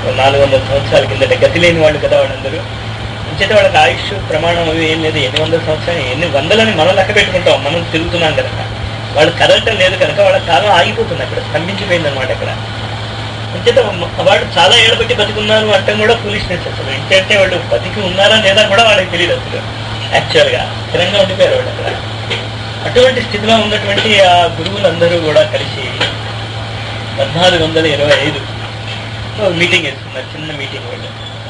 నాలుగు వందల సంవత్సరాల కిందట గతి లేని వాళ్ళు కదా వాళ్ళందరూ అంచేత వాళ్ళకి ఆయుష్ ప్రమాణం అవి ఏం లేదు ఎన్ని వందల సంవత్సరాలు ఎన్ని వందలని మనం లెక్క పెట్టుకుంటాం మనం తిరుగుతున్నాం కనుక వాళ్ళు కదలటం లేదు కనుక వాళ్ళ కాలం ఆగిపోతుంది అక్కడ స్తంభించిపోయింది అనమాట అక్కడ అంచేత మ- వాళ్ళు చాలా ఏళ్ళ బట్టి బతికున్నారు అంటే కూడా ఫులిష్నెస్ అసలు ఏంటంటే వాళ్ళు బతికి ఉన్నారా లేదా కూడా వాళ్ళకి తెలియదు అసలు యాక్చువల్గా స్థిరంగా ఉండిపోయారు వాళ్ళు అక్కడ అటువంటి స్థితిలో ఉన్నటువంటి ఆ గురువులందరూ కూడా కలిసి పద్నాలుగు వందల ఇరవై ఐదు మీటింగ్ వేస్తున్నారు చిన్న మీటింగ్ వాళ్ళు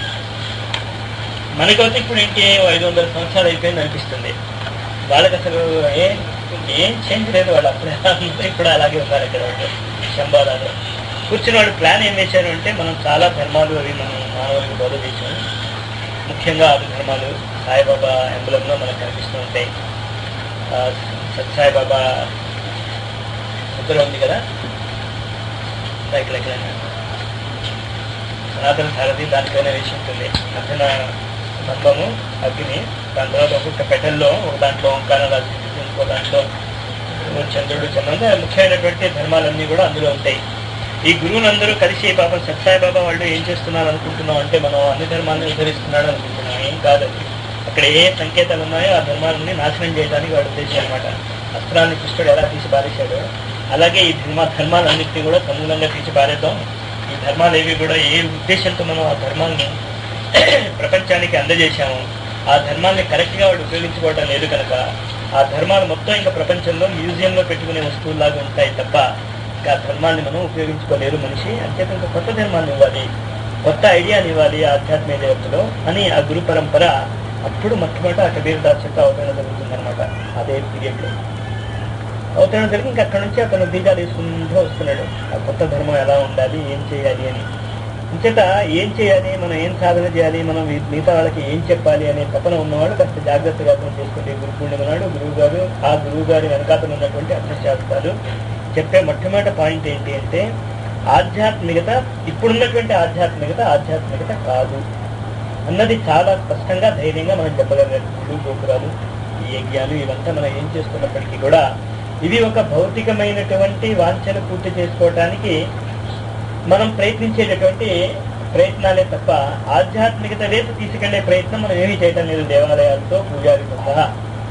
మనకైతే ఇప్పుడు ఇంకే ఐదు వందల సంవత్సరాలు అయిపోయింది అనిపిస్తుంది వాళ్ళకి అసలు ఏం ఏం చేంజ్ లేదు వాళ్ళు అప్పుడే అందరూ కూడా అలాగే ఉన్నారు ఇక్కడ వాళ్ళు శంబాదాలు కూర్చుని వాళ్ళు ప్లాన్ ఏం వేశారు అంటే మనం చాలా ధర్మాలు అవి మనం మానవులకు బోధ చేసాం ముఖ్యంగా ఆరు ధర్మాలు సాయిబాబా ఎంబలంలో మనకు కనిపిస్తూ ఉంటాయి ఆ, సత్సాయిబాబా ముద్ర ఉంది కదా ఇక్కడ ఇక్కడ సనాతన సారథి దానిపైన వేసి ఉంటుంది మధ్యన స్తంభము అగ్ని దాని తర్వాత ఒక్కొక్క పెట్టెల్లో ఒక దాంట్లో ఓంకారం రాసి ఇంకో దాంట్లో చంద్రుడు చంద్రుడు ముఖ్యమైనటువంటి ధర్మాలన్నీ కూడా అందులో ఉంటాయి ఈ గురువులందరూ కలిసి పాపం సత్సాయి బాబా వాళ్ళు ఏం చేస్తున్నారు అనుకుంటున్నాం అంటే మనం అన్ని ధర్మాలను ఉద్ధరిస్తున్నాడు అనుకుంటున్నాం ఏం కాదు అది. అక్కడ ఏ సంకేతాలు ఉన్నాయో ఆ ధర్మాలని నాశనం చేయడానికి వాడు ఉద్దేశం అనమాట అస్త్రాన్ని కృష్ణుడు ఎలా తీసి పారేశాడో అలాగే ఈ ధర్మ ధర్మాలన్నింటినీ కూడా సమూలంగా తీసి పారేద్దాం ఈ ధర్మాలు ఏవి కూడా ఏ ఉద్దేశంతో మనం ఆ ధర్మాన్ని ప్రపంచానికి అందజేశాము ఆ ధర్మాన్ని కరెక్ట్గా వాడు ఉపయోగించుకోవడం లేదు కనుక ఆ ధర్మాలు మొత్తం ఇంకా ప్రపంచంలో మ్యూజియంలో పెట్టుకునే వస్తువుల్లాగా ఉంటాయి తప్ప ఇంకా ఆ ధర్మాన్ని మనం ఉపయోగించుకోలేరు మనిషి అంచేత ఇంకా కొత్త ధర్మాన్ని ఇవ్వాలి కొత్త ఐడియాని ఇవ్వాలి ఆధ్యాత్మిక జగత్తులో అని ఆ గురు పరంపర అప్పుడు మొట్టమొదట ఆ కబీర్ దాస్ యొక్క అవతరణ జరుగుతుందన్నమాట అదే పీరియడ్లో అవతరణ జరిగి ఇంకా అక్కడ నుంచి అతను బీజాలు వేసుకుంటూ వస్తున్నాడు ఆ కొత్త ధర్మం ఎలా ఉండాలి ఏం చేయాలి అని అంచేత ఏం చేయాలి మనం ఏం సాధన చేయాలి మనం వి- మిగతా వాళ్ళకి ఏం చెప్పాలి అనే తపన ఉన్నవాడు కాస్త జాగ్రత్తగా అర్థం చేసుకుంటే గురు పూర్ణిమ నాడు గురువు గారు ఆ గురువు గారి వెనకాతలు ఉన్నటువంటి అర్థశాస్త్రాలు చెప్పే మొట్టమొదటి పాయింట్ ఏంటి అంటే ఆధ్యాత్మికత ఇప్పుడున్నటువంటి ఆధ్యాత్మికత ఆధ్యాత్మికత కాదు అన్నది చాలా స్పష్టంగా ధైర్యంగా మనం చెప్పగలిగారు గుళ్ళు గోపురాలు ఈ యజ్ఞాలు ఇవంతా మనం ఏం చేస్తున్నప్పటికీ కూడా ఇవి ఒక భౌతికమైనటువంటి వాంఛను పూర్తి చేసుకోవటానికి మనం ప్రయత్నించేటటువంటి ప్రయత్నాలే తప్ప ఆధ్యాత్మికత వైపు తీసుకెళ్లే ప్రయత్నం మనం ఏమీ చేయటం లేదు దేవాలయాలతో పూజారితో సహా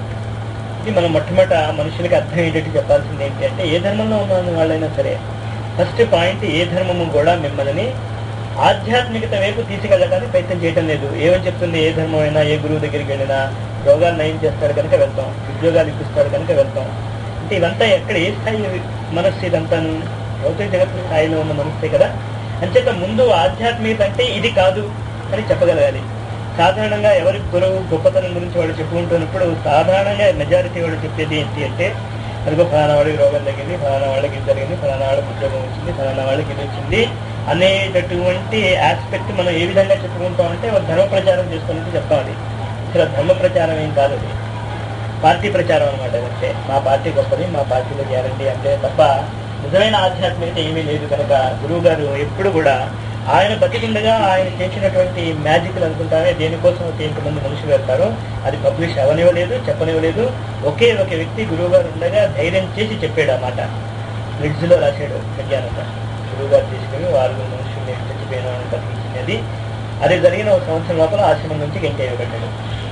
ఇది మనం మొట్టమొదట మనుషులకి అర్థమయ్యేటట్టు చెప్పాల్సింది ఏంటి అంటే ఏ ధర్మంలో ఉన్న వాళ్ళైనా సరే ఫస్ట్ పాయింట్ ఏ ధర్మము కూడా మిమ్మల్ని ఆధ్యాత్మికత వైపు తీసుకెళ్ళడానికి ప్రయత్నం చేయటం లేదు ఏమని చెప్తుంది ఏ ధర్మం అయినా ఏ గురువు దగ్గరికి వెళ్ళినా రోగాలు నయం చేస్తాడు కనుక వెళ్తాం ఉద్యోగాలు ఇప్పిస్తాడు కనుక వెళ్తాం అంటే ఇదంతా ఎక్కడ ఏ స్థాయి మనస్సు ఇదంతాను భౌతిక జగత్తు స్థాయిలో ఉన్న మనస్సే కదా అంచేత ముందు ఆధ్యాత్మికత అంటే ఇది కాదు అని చెప్పగలగాలి సాధారణంగా ఎవరి గురువు గొప్పతనం గురించి వాళ్ళు చెప్పుకుంటున్నప్పుడు సాధారణంగా మెజారిటీ వాళ్ళు చెప్పేది ఏంటి అంటే అదిగో ఫలానా వాడికి రోగం తగ్గింది ఫలానా వాళ్ళకి ఇది జరిగింది ఫలానా వాళ్ళకి ఉద్యోగం వచ్చింది ఫలానా వాళ్ళకి ఇది వచ్చింది అనేటటువంటి ఆస్పెక్ట్ మనం ఏ విధంగా చెప్పుకుంటాం అంటే ఒక ధర్మ ప్రచారం చేసుకున్నట్టు చెప్తాం అది అసలు ధర్మ ప్రచారం ఏం కాదు అది పార్టీ ప్రచారం అనమాట అంటే మా పార్టీ గొప్పది మా పార్టీలో గ్యారంటీ అంటే తప్ప నిజమైన ఆధ్యాత్మికత ఏమీ లేదు కనుక గురువు గారు ఎప్పుడు కూడా ఆయన బతికుండగా ఆయన చేసినటువంటి మ్యాజిక్లు అనుకుంటామే దేనికోసం అయితే ఇంతమంది మనుషులు వెళ్తారో అది పబ్లిష్ అవనివ్వలేదు చెప్పనివ్వలేదు ఒకే ఒక వ్యక్తి గురువు గారు ఉండగా ధైర్యం చేసి చెప్పాడు ఆ మాట బ్రిడ్జ్లో రాశాడు కళ్యాణత గురువు గారు తీసుకుని వాళ్ళు మనుషుల్ని చచ్చిపోయిన వాళ్ళని బతికించినది అది జరిగిన ఒక సంవత్సరం లోపల ఆశ్రమం నుంచి గంటేయబడ్డాడు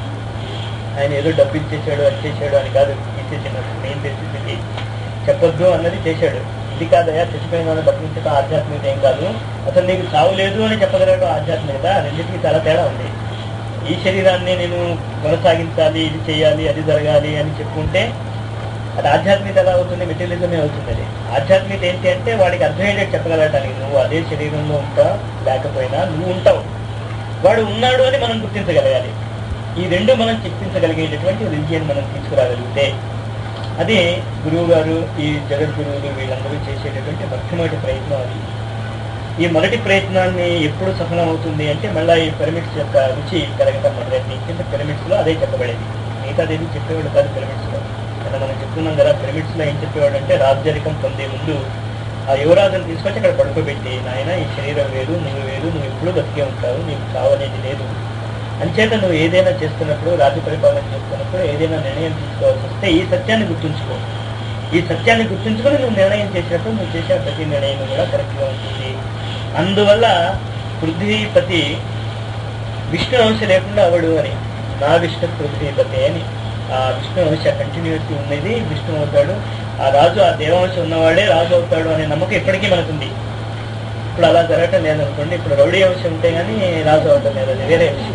ఆయన ఏదో డబ్బు ఇచ్చేసాడు అది చేశాడు అని కాదు తీసేసిన మెయిన్ పరిస్థితి చెప్పొద్దు అన్నది చేశాడు ఇది కాదయా చచ్చిపోయిన వాళ్ళని బతికించడం ఆధ్యాత్మికత ఏం కాదు అసలు నీకు చావు లేదు అని చెప్పగలగడం ఆధ్యాత్మికత రెండింటికి చాలా తేడా ఉంది ఈ శరీరాన్ని నేను కొనసాగించాలి ఇది చేయాలి అది జరగాలి అని చెప్పుకుంటే అది ఆధ్యాత్మికత ఎలా అవుతుంది మెటీరియలిజమే అవుతుంది అది ఆధ్యాత్మికత ఏంటి అంటే వాడికి అర్థమయ్యేటట్టు చెప్పగలగటానికి నువ్వు అదే శరీరంలో ఉంటా లేకపోయినా నువ్వు ఉంటావు వాడు ఉన్నాడు అని మనం గుర్తించగలగాలి ఈ రెండు మనం చెప్పించగలిగేటటువంటి రిలిజియన్ మనం తీసుకురాగలిగితే అది గురువు గారు ఈ జగద్గురువులు వీళ్ళందరూ చేసేటటువంటి మొట్టమొదటి ప్రయత్నం అది ఈ మొదటి ప్రయత్నాన్ని ఎప్పుడు సఫలం అవుతుంది అంటే మళ్ళీ ఈ పిరమిడ్స్ యొక్క రుచి కలగటం మొదలైంది కింద పిరమిడ్స్ లో అదే చెప్పబడేది మిగతాదేవి చెప్పేవాడు కాదు పిరమిడ్స్ లో అలా మనం చెప్తున్నాం కదా పిరమిడ్స్ లో ఏం చెప్పేవాడు అంటే రాజ్యరికం పొందే ముందు ఆ యువరాజుని తీసుకొచ్చి అక్కడ పడుకోబెట్టి నాయన ఈ శరీరం వేరు నువ్వు వేరు నువ్వు ఎప్పుడూ బతికే ఉంటావు నీకు చావనేది లేదు అంచేత నువ్వు ఏదైనా చేస్తున్నప్పుడు రాజ్య పరిపాలన చేస్తున్నప్పుడు ఏదైనా నిర్ణయం తీసుకోవాల్సి వస్తే ఈ సత్యాన్ని గుర్తుంచుకో ఈ సత్యాన్ని గుర్తుంచుకొని నువ్వు నిర్ణయం చేసినప్పుడు నువ్వు చేసే ప్రతి నిర్ణయం కూడా కరెక్ట్గా ఉంటుంది అందువల్ల పృథ్వీపతి విష్ణు అంశ లేకుండా అవడు అని నా విష్ణు పృథ్వీపతి అని ఆ విష్ణు అంశ కంటిన్యూటీ ఉన్నది విష్ణు అవుతాడు ఆ రాజు ఆ దేవాంశ ఉన్నవాడే రాజు అవుతాడు అనే నమ్మకం ఇప్పటికీ మనకుంది ఇప్పుడు అలా జరగటం లేదనుకోండి ఇప్పుడు రౌడీ అంశం ఉంటే కానీ రాజు అవటం లేదు అది వేరే విషయం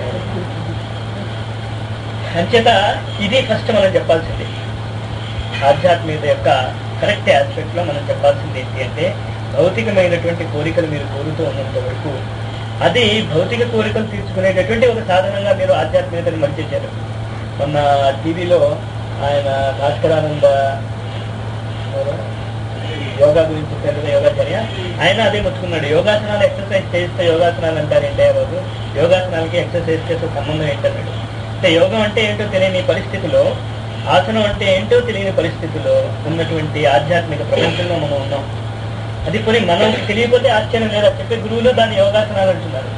అంచేత ఇది ఫస్ట్ మనం చెప్పాల్సింది ఆధ్యాత్మికత యొక్క కరెక్ట్ ఆస్పెక్ట్ లో మనం చెప్పాల్సింది ఏంటి అంటే భౌతికమైనటువంటి కోరికలు మీరు కోరుతూ ఉన్నంత వరకు అది భౌతిక కోరికలు తీర్చుకునేటటువంటి ఒక సాధనంగా మీరు ఆధ్యాత్మికతని మర్చేశారు మొన్న టీవీలో ఆయన భాస్కరానంద ఎవరు? యోగా గురించి చెప్పారు కదా యోగాచార్య ఆయన అదే ముట్టుకున్నాడు యోగాసనాలు ఎక్సర్సైజ్ చేస్తే యోగాసనాలు అంటారంటే ఆ రోజు యోగాసనాలకి ఎక్సర్సైజ్ చేసే సంబంధం ఏంటన్నాడు అంటే యోగం అంటే ఏంటో తెలియని పరిస్థితిలో ఆసనం అంటే ఏంటో తెలియని పరిస్థితిలో ఉన్నటువంటి ఆధ్యాత్మిక ప్రపంచంలో మనం ఉన్నాం అది పోనీ మనం తెలియకపోతే ఆశ్చర్యం లేదా చెప్పే గురువులు దాన్ని యోగాసనాలు అంటున్నారు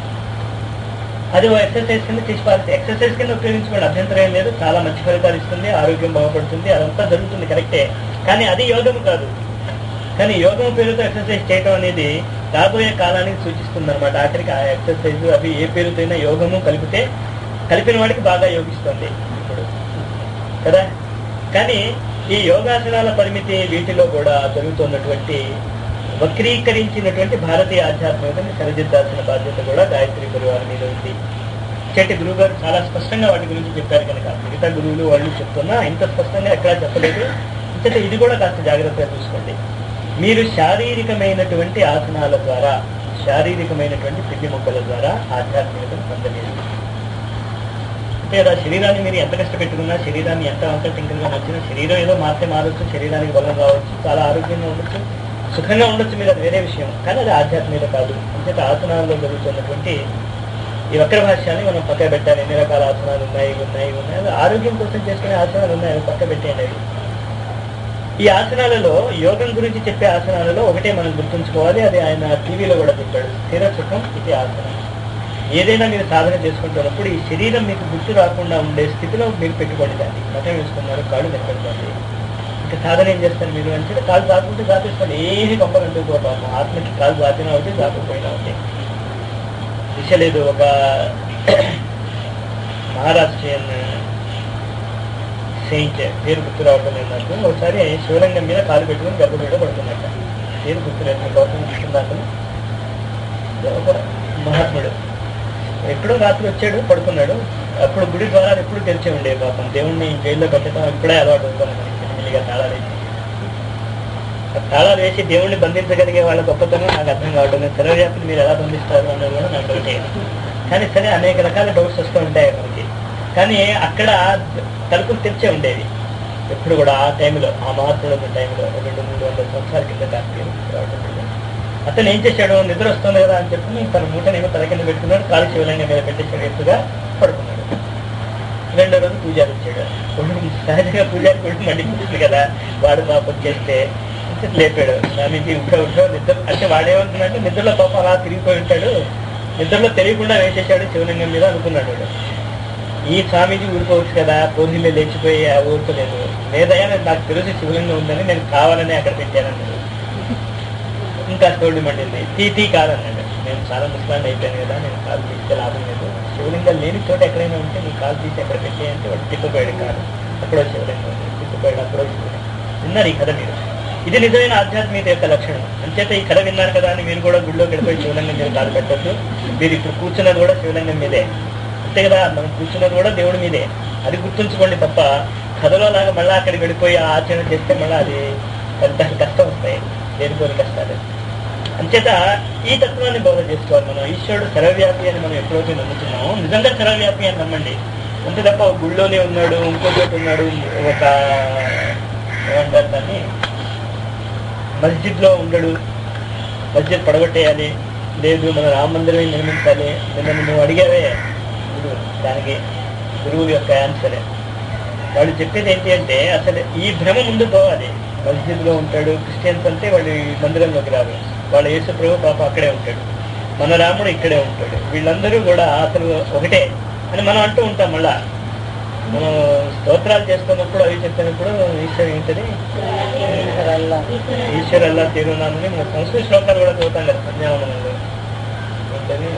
అది ఓ ఎక్సర్సైజ్ కింద చేసి పారితే ఎక్సర్సైజ్ కింద ఉపయోగించుకోండి అభ్యంతరం ఏం లేదు చాలా మంచి ఫలితాలు ఇస్తుంది ఆరోగ్యం బాగుపడుతుంది అదంతా జరుగుతుంది కరెక్టే కానీ అది యోగం కాదు కానీ యోగం పేరుతో ఎక్సర్సైజ్ చేయటం అనేది రాబోయే కాలానికి సూచిస్తుంది అనమాట ఆఖరికి ఆ ఎక్సర్సైజ్ అవి ఏ పేరుతో అయినా యోగము కలిపితే కలిపిన వాడికి బాగా యోగిస్తుంది ఇప్పుడు కదా కానీ ఈ యోగాసనాల పరిమితి వీటిలో కూడా జరుగుతున్నటువంటి వక్రీకరించినటువంటి భారతీయ ఆధ్యాత్మికతని సరిదిద్దాల్సిన బాధ్యత కూడా గాయత్రి పరివారం మీద ఉంది చెట్టి గురువు గారు చాలా స్పష్టంగా వాటి గురించి చెప్పారు కనుక మిగతా గురువులు వాళ్ళు చెప్తున్నా ఇంత స్పష్టంగా ఎక్కడా చెప్పలేదు ఇంతట ఇది కూడా కాస్త జాగ్రత్తగా చూసుకోండి మీరు శారీరకమైనటువంటి ఆసనాల ద్వారా శారీరకమైనటువంటి పిండి మొక్కల ద్వారా ఆధ్యాత్మికతను పొందలేదు అంటే అలా శరీరాన్ని మీరు ఎంత కష్టపెట్టుకున్నా శరీరాన్ని ఎంత వంక టింకలుగా నచ్చినా శరీరం ఏదో మార్చే మారొచ్చు శరీరానికి బలం రావచ్చు చాలా ఆరోగ్యంగా ఉండొచ్చు సుఖంగా ఉండొచ్చు మీరు అది వేరే విషయం కానీ అది ఆధ్యాత్మికత కాదు అంచేత ఆసనాల్లో జరుగుతున్నటువంటి ఈ వక్ర భాష్యాన్ని మనం పక్క పెట్టాలి ఎన్ని రకాల ఆసనాలు ఉన్నాయి ఇవి ఉన్నాయి ఇవి ఉన్నాయి అది ఆరోగ్యం కోసం చేసుకునే ఆసనాలు ఉన్నాయి అవి పక్క పెట్టేయండి అవి ఈ ఆసనాలలో యోగం గురించి చెప్పే ఆసనాలలో ఒకటే మనం గుర్తుంచుకోవాలి అది ఆయన టీవీలో కూడా చెప్పాడు స్థిర సుఖం ఇది ఆసనం ఏదైనా మీరు సాధన చేసుకుంటున్నప్పుడు ఈ శరీరం మీకు గుర్తు రాకుండా ఉండే స్థితిలో మీరు పెట్టుకోండి దాన్ని మఠం వేసుకున్నారు కాళ్ళు నిలబెట్టుకోండి ఇంకా సాధన ఏం చేస్తారు మీరు అంటే కాళ్ళు దాకుంటే దాపేసుకోండి ఏది కొంపలంటూ పాపం ఆత్మకి కాళ్ళు దాపినా ఒకటి దాకపోయినా ఒకటి దిశ లేదు ఒక మహారాష్ట్రియన్ సెయింట్ పేరు గుర్తు రావటం లేదు నాకు ఒకసారి శివలింగం మీద కాలు పెట్టుకుని గర్భగుడిలో పడుతున్నట్ట పేరు గుర్తులేదు నాకు గౌతమ కృష్ణదాసను ఒక మహాత్ముడు ఎప్పుడో రాత్రి వచ్చాడు పడుకున్నాడు అప్పుడు గుడి ద్వారాలు ఎప్పుడు తెరిచే ఉండే పాపం దేవుణ్ణి జైల్లో పెట్టడం ఇప్పుడే అలవాటు అవుతుంది మనకి మెల్లిగా తాళాలు వేసి ఆ తాళాలు వేసి దేవుణ్ణి బంధించగలిగే వాళ్ళ గొప్పతనం నాకు అర్థం కావడం లేదు సర్వవ్యాప్తిని మీరు ఎలా బంధిస్తారు అన్నది కూడా నాకు డౌటే కానీ సరే అనేక రకాల డౌట్స్ వస్తూ ఉంటాయి మనకి కానీ అక్కడ తలుపులు తెరిచే ఉండేవి ఎప్పుడు కూడా ఆ టైంలో ఆ మహాత్ముడు ఉన్న టైంలో రెండు మూడు వందల సంవత్సరాల కింద రావడం లేదు. అతను ఏం చేశాడు నిద్ర వస్తుంది కదా అని చెప్పి తన మూటనేమో తల కింద పెట్టుకున్నాడు కాలు శివలింగం మీద పెట్టేసాడు ఎత్తుగా పడుకున్నాడు రెండో రోజు పూజారి వచ్చాడు కొడుకు సహజంగా పూజారి కొడుకు మళ్ళీ కూర్చుంది కదా వాడు పాపం చేస్తే అంటే లేపాడు స్వామీజీ ఉఠో ఉఠో నిద్ర అంటే వాడేమంటున్నాడు నిద్రలో పాపం అలా తిరిగిపోయి ఉంటాడు నిద్రలో తెలియకుండా వేసేసాడు శివలింగం మీద అనుకున్నాడు వాడు ఈ స్వామీజీ ఊరుకోవచ్చు కదా పోలీసులు లేచిపోయి ఆ ఊరుకోలేదు లేదయ్యా నేను నాకు తెలుసు శివలింగం ఉందని నేను కావాలని అక్కడ పెట్టానన్నాడు ఇంకా తోడు మండింది తీ తీ కాదన్నాడు నేను చాలా ముస్లాండ్ అయిపోయాను కదా నేను కాలు తీస్తే లాభం లేదు శివలింగం లేని చోట ఎక్కడైనా ఉంటే నీ కాలు తీసి ఎక్కడ పెట్టేయంటే వాడు తిప్పిపోయాడు కాదు అప్పుడో శివలింగం ఉంది. తిప్పిపోయాడు అప్పుడో శివలింగం విన్నారు ఈ కథ మీరు ఇది నిజమైన ఆధ్యాత్మికత యొక్క లక్షణం అంచేత ఈ కథ విన్నారు కదా అని మీరు కూడా గుడిలో గడిపోయి శివలింగం మీద కాలు పెట్టద్దు మీరు ఇప్పుడు కూర్చున్నది కూడా శివలింగం మీదే అంతే కదా మనం కూర్చున్నది కూడా దేవుడి మీదే అది గుర్తుంచుకోండి తప్ప కథలో లాగా మళ్ళీ అక్కడికి వెళ్ళిపోయి ఆ ఆచరణ చేస్తే మళ్ళీ అది పెద్ద కష్టం వస్తాయి దేనికోని కష్టాలు అంచేత ఈ తత్వాన్ని బోధ చేసుకోవాలి మనం ఈశ్వరుడు సర్వవ్యాపి అని మనం ఎప్పుడైతే నమ్ముతున్నామో నిజంగా సర్వవ్యాపి అని నమ్మండి అంతే తప్ప ఒక గుళ్ళోనే ఉన్నాడు ఇంకో చోట ఉన్నాడు ఒక ఏమంటారు దాన్ని మస్జిద్ లో ఉండడు మస్జిద్ పడగొట్టేయాలి లేదు మన రామ మందిరమే నిర్మించాలి నిన్న నువ్వు అడిగావే గురువు దానికి గురువుల యొక్క ఆన్సరే వాళ్ళు చెప్పేది ఏంటి అంటే అసలు ఈ భ్రమ ముందు పోవాలి మస్జిద్ లో ఉంటాడు క్రిస్టియన్స్ అంటే వాళ్ళు ఈ మందిరంలోకి రారు వాళ్ళ యేసు ప్రభు పాప అక్కడే ఉంటాడు మన రాముడు ఇక్కడే ఉంటాడు వీళ్ళందరూ కూడా అసలు ఒకటే అని మనం అంటూ ఉంటాం మళ్ళా మనం స్తోత్రాలు చేస్తున్నప్పుడు అవి చెప్పినప్పుడు ఈశ్వర్ ఏంటది ఈశ్వర్ అల్లా తీరునామని మన సంస్కృత శ్లోకాలు కూడా చదువుతాం కదా సంధ్యావనంలో ఏంటది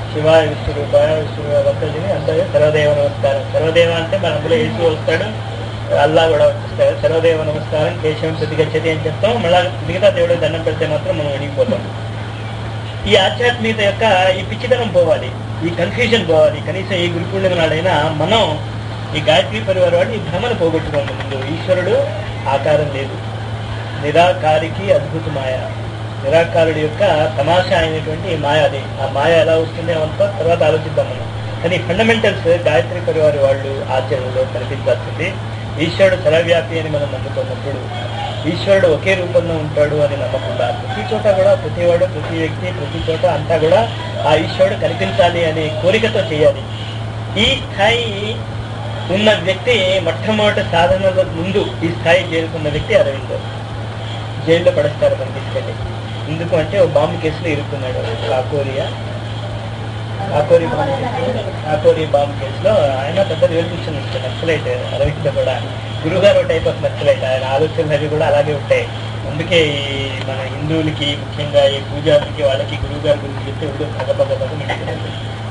శివాయ విశ్వరూపాయ విశ్వ భక్తుడిని అందరూ సర్వదేవ నమస్కారం సర్వదేవ అంటే మన అందులో యేసు వస్తాడు అల్లా కూడా వచ్చేస్తాడు సర్వదేవ నమస్కారం కేశవం ప్రతిగచ్చతి అని చెప్తాం మళ్ళా మిగతా దేవుడికి దండం పెడితే మాత్రం మనం విడిగిపోతాం ఈ ఆధ్యాత్మికత యొక్క ఈ పిచ్చితనం పోవాలి ఈ కన్ఫ్యూజన్ పోవాలి కనీసం ఈ గురు పూర్ణిమ నాడైనా మనం ఈ గాయత్రి పరివార వాడు ఈ భ్రమను పోగొట్టుకోండి ముందు ఈశ్వరుడు ఆకారం లేదు నిరాకారికి అద్భుత మాయ నిరాకారుడి యొక్క తమాషా అయినటువంటి మాయ అది ఆ మాయ ఎలా వస్తుంది అవంతా తర్వాత ఆలోచిద్దాం మనం కానీ ఫండమెంటల్స్ గాయత్రి పరివారి వాళ్ళు ఆచరణలో కనిపించాల్సింది ఈశ్వరుడు సర్వవ్యాపి అని మనం నమ్ముతున్నప్పుడు ఈశ్వరుడు ఒకే రూపంలో ఉంటాడు అని నమ్మకుండా ప్రతి చోట కూడా ప్రతివాడు ప్రతి వ్యక్తి ప్రతి చోట అంతా కూడా ఆ ఈశ్వరుడు కనిపించాలి అనే కోరికతో చేయాలి ఈ స్థాయి ఉన్న వ్యక్తి మొట్టమొదటి సాధనల ముందు ఈ స్థాయి చేరుకున్న వ్యక్తి అరవిందో జైల్లో పడేస్తారు మన తీసుకెళ్ళి ఎందుకు అంటే ఓ బాంబు కేసులో ఇరుక్కున్నాడు కాకోరియా కాకోరి బాంబు కేసులో కాకోరి బాంబు కేసులో ఆయన పెద్ద నివేదించిన నక్సలైట్ అరవింద కూడా గురుగారు టైప్ ఆఫ్ నక్సలైట్ ఆయన ఆలోచనలు అవి కూడా అలాగే ఉంటాయి అందుకే ఈ మన హిందువులకి ముఖ్యంగా ఈ పూజారికి వాళ్ళకి గురువు గారి గురించి చెప్తే ఇప్పుడు పగ పగ పగ మిగిలిపోయింది.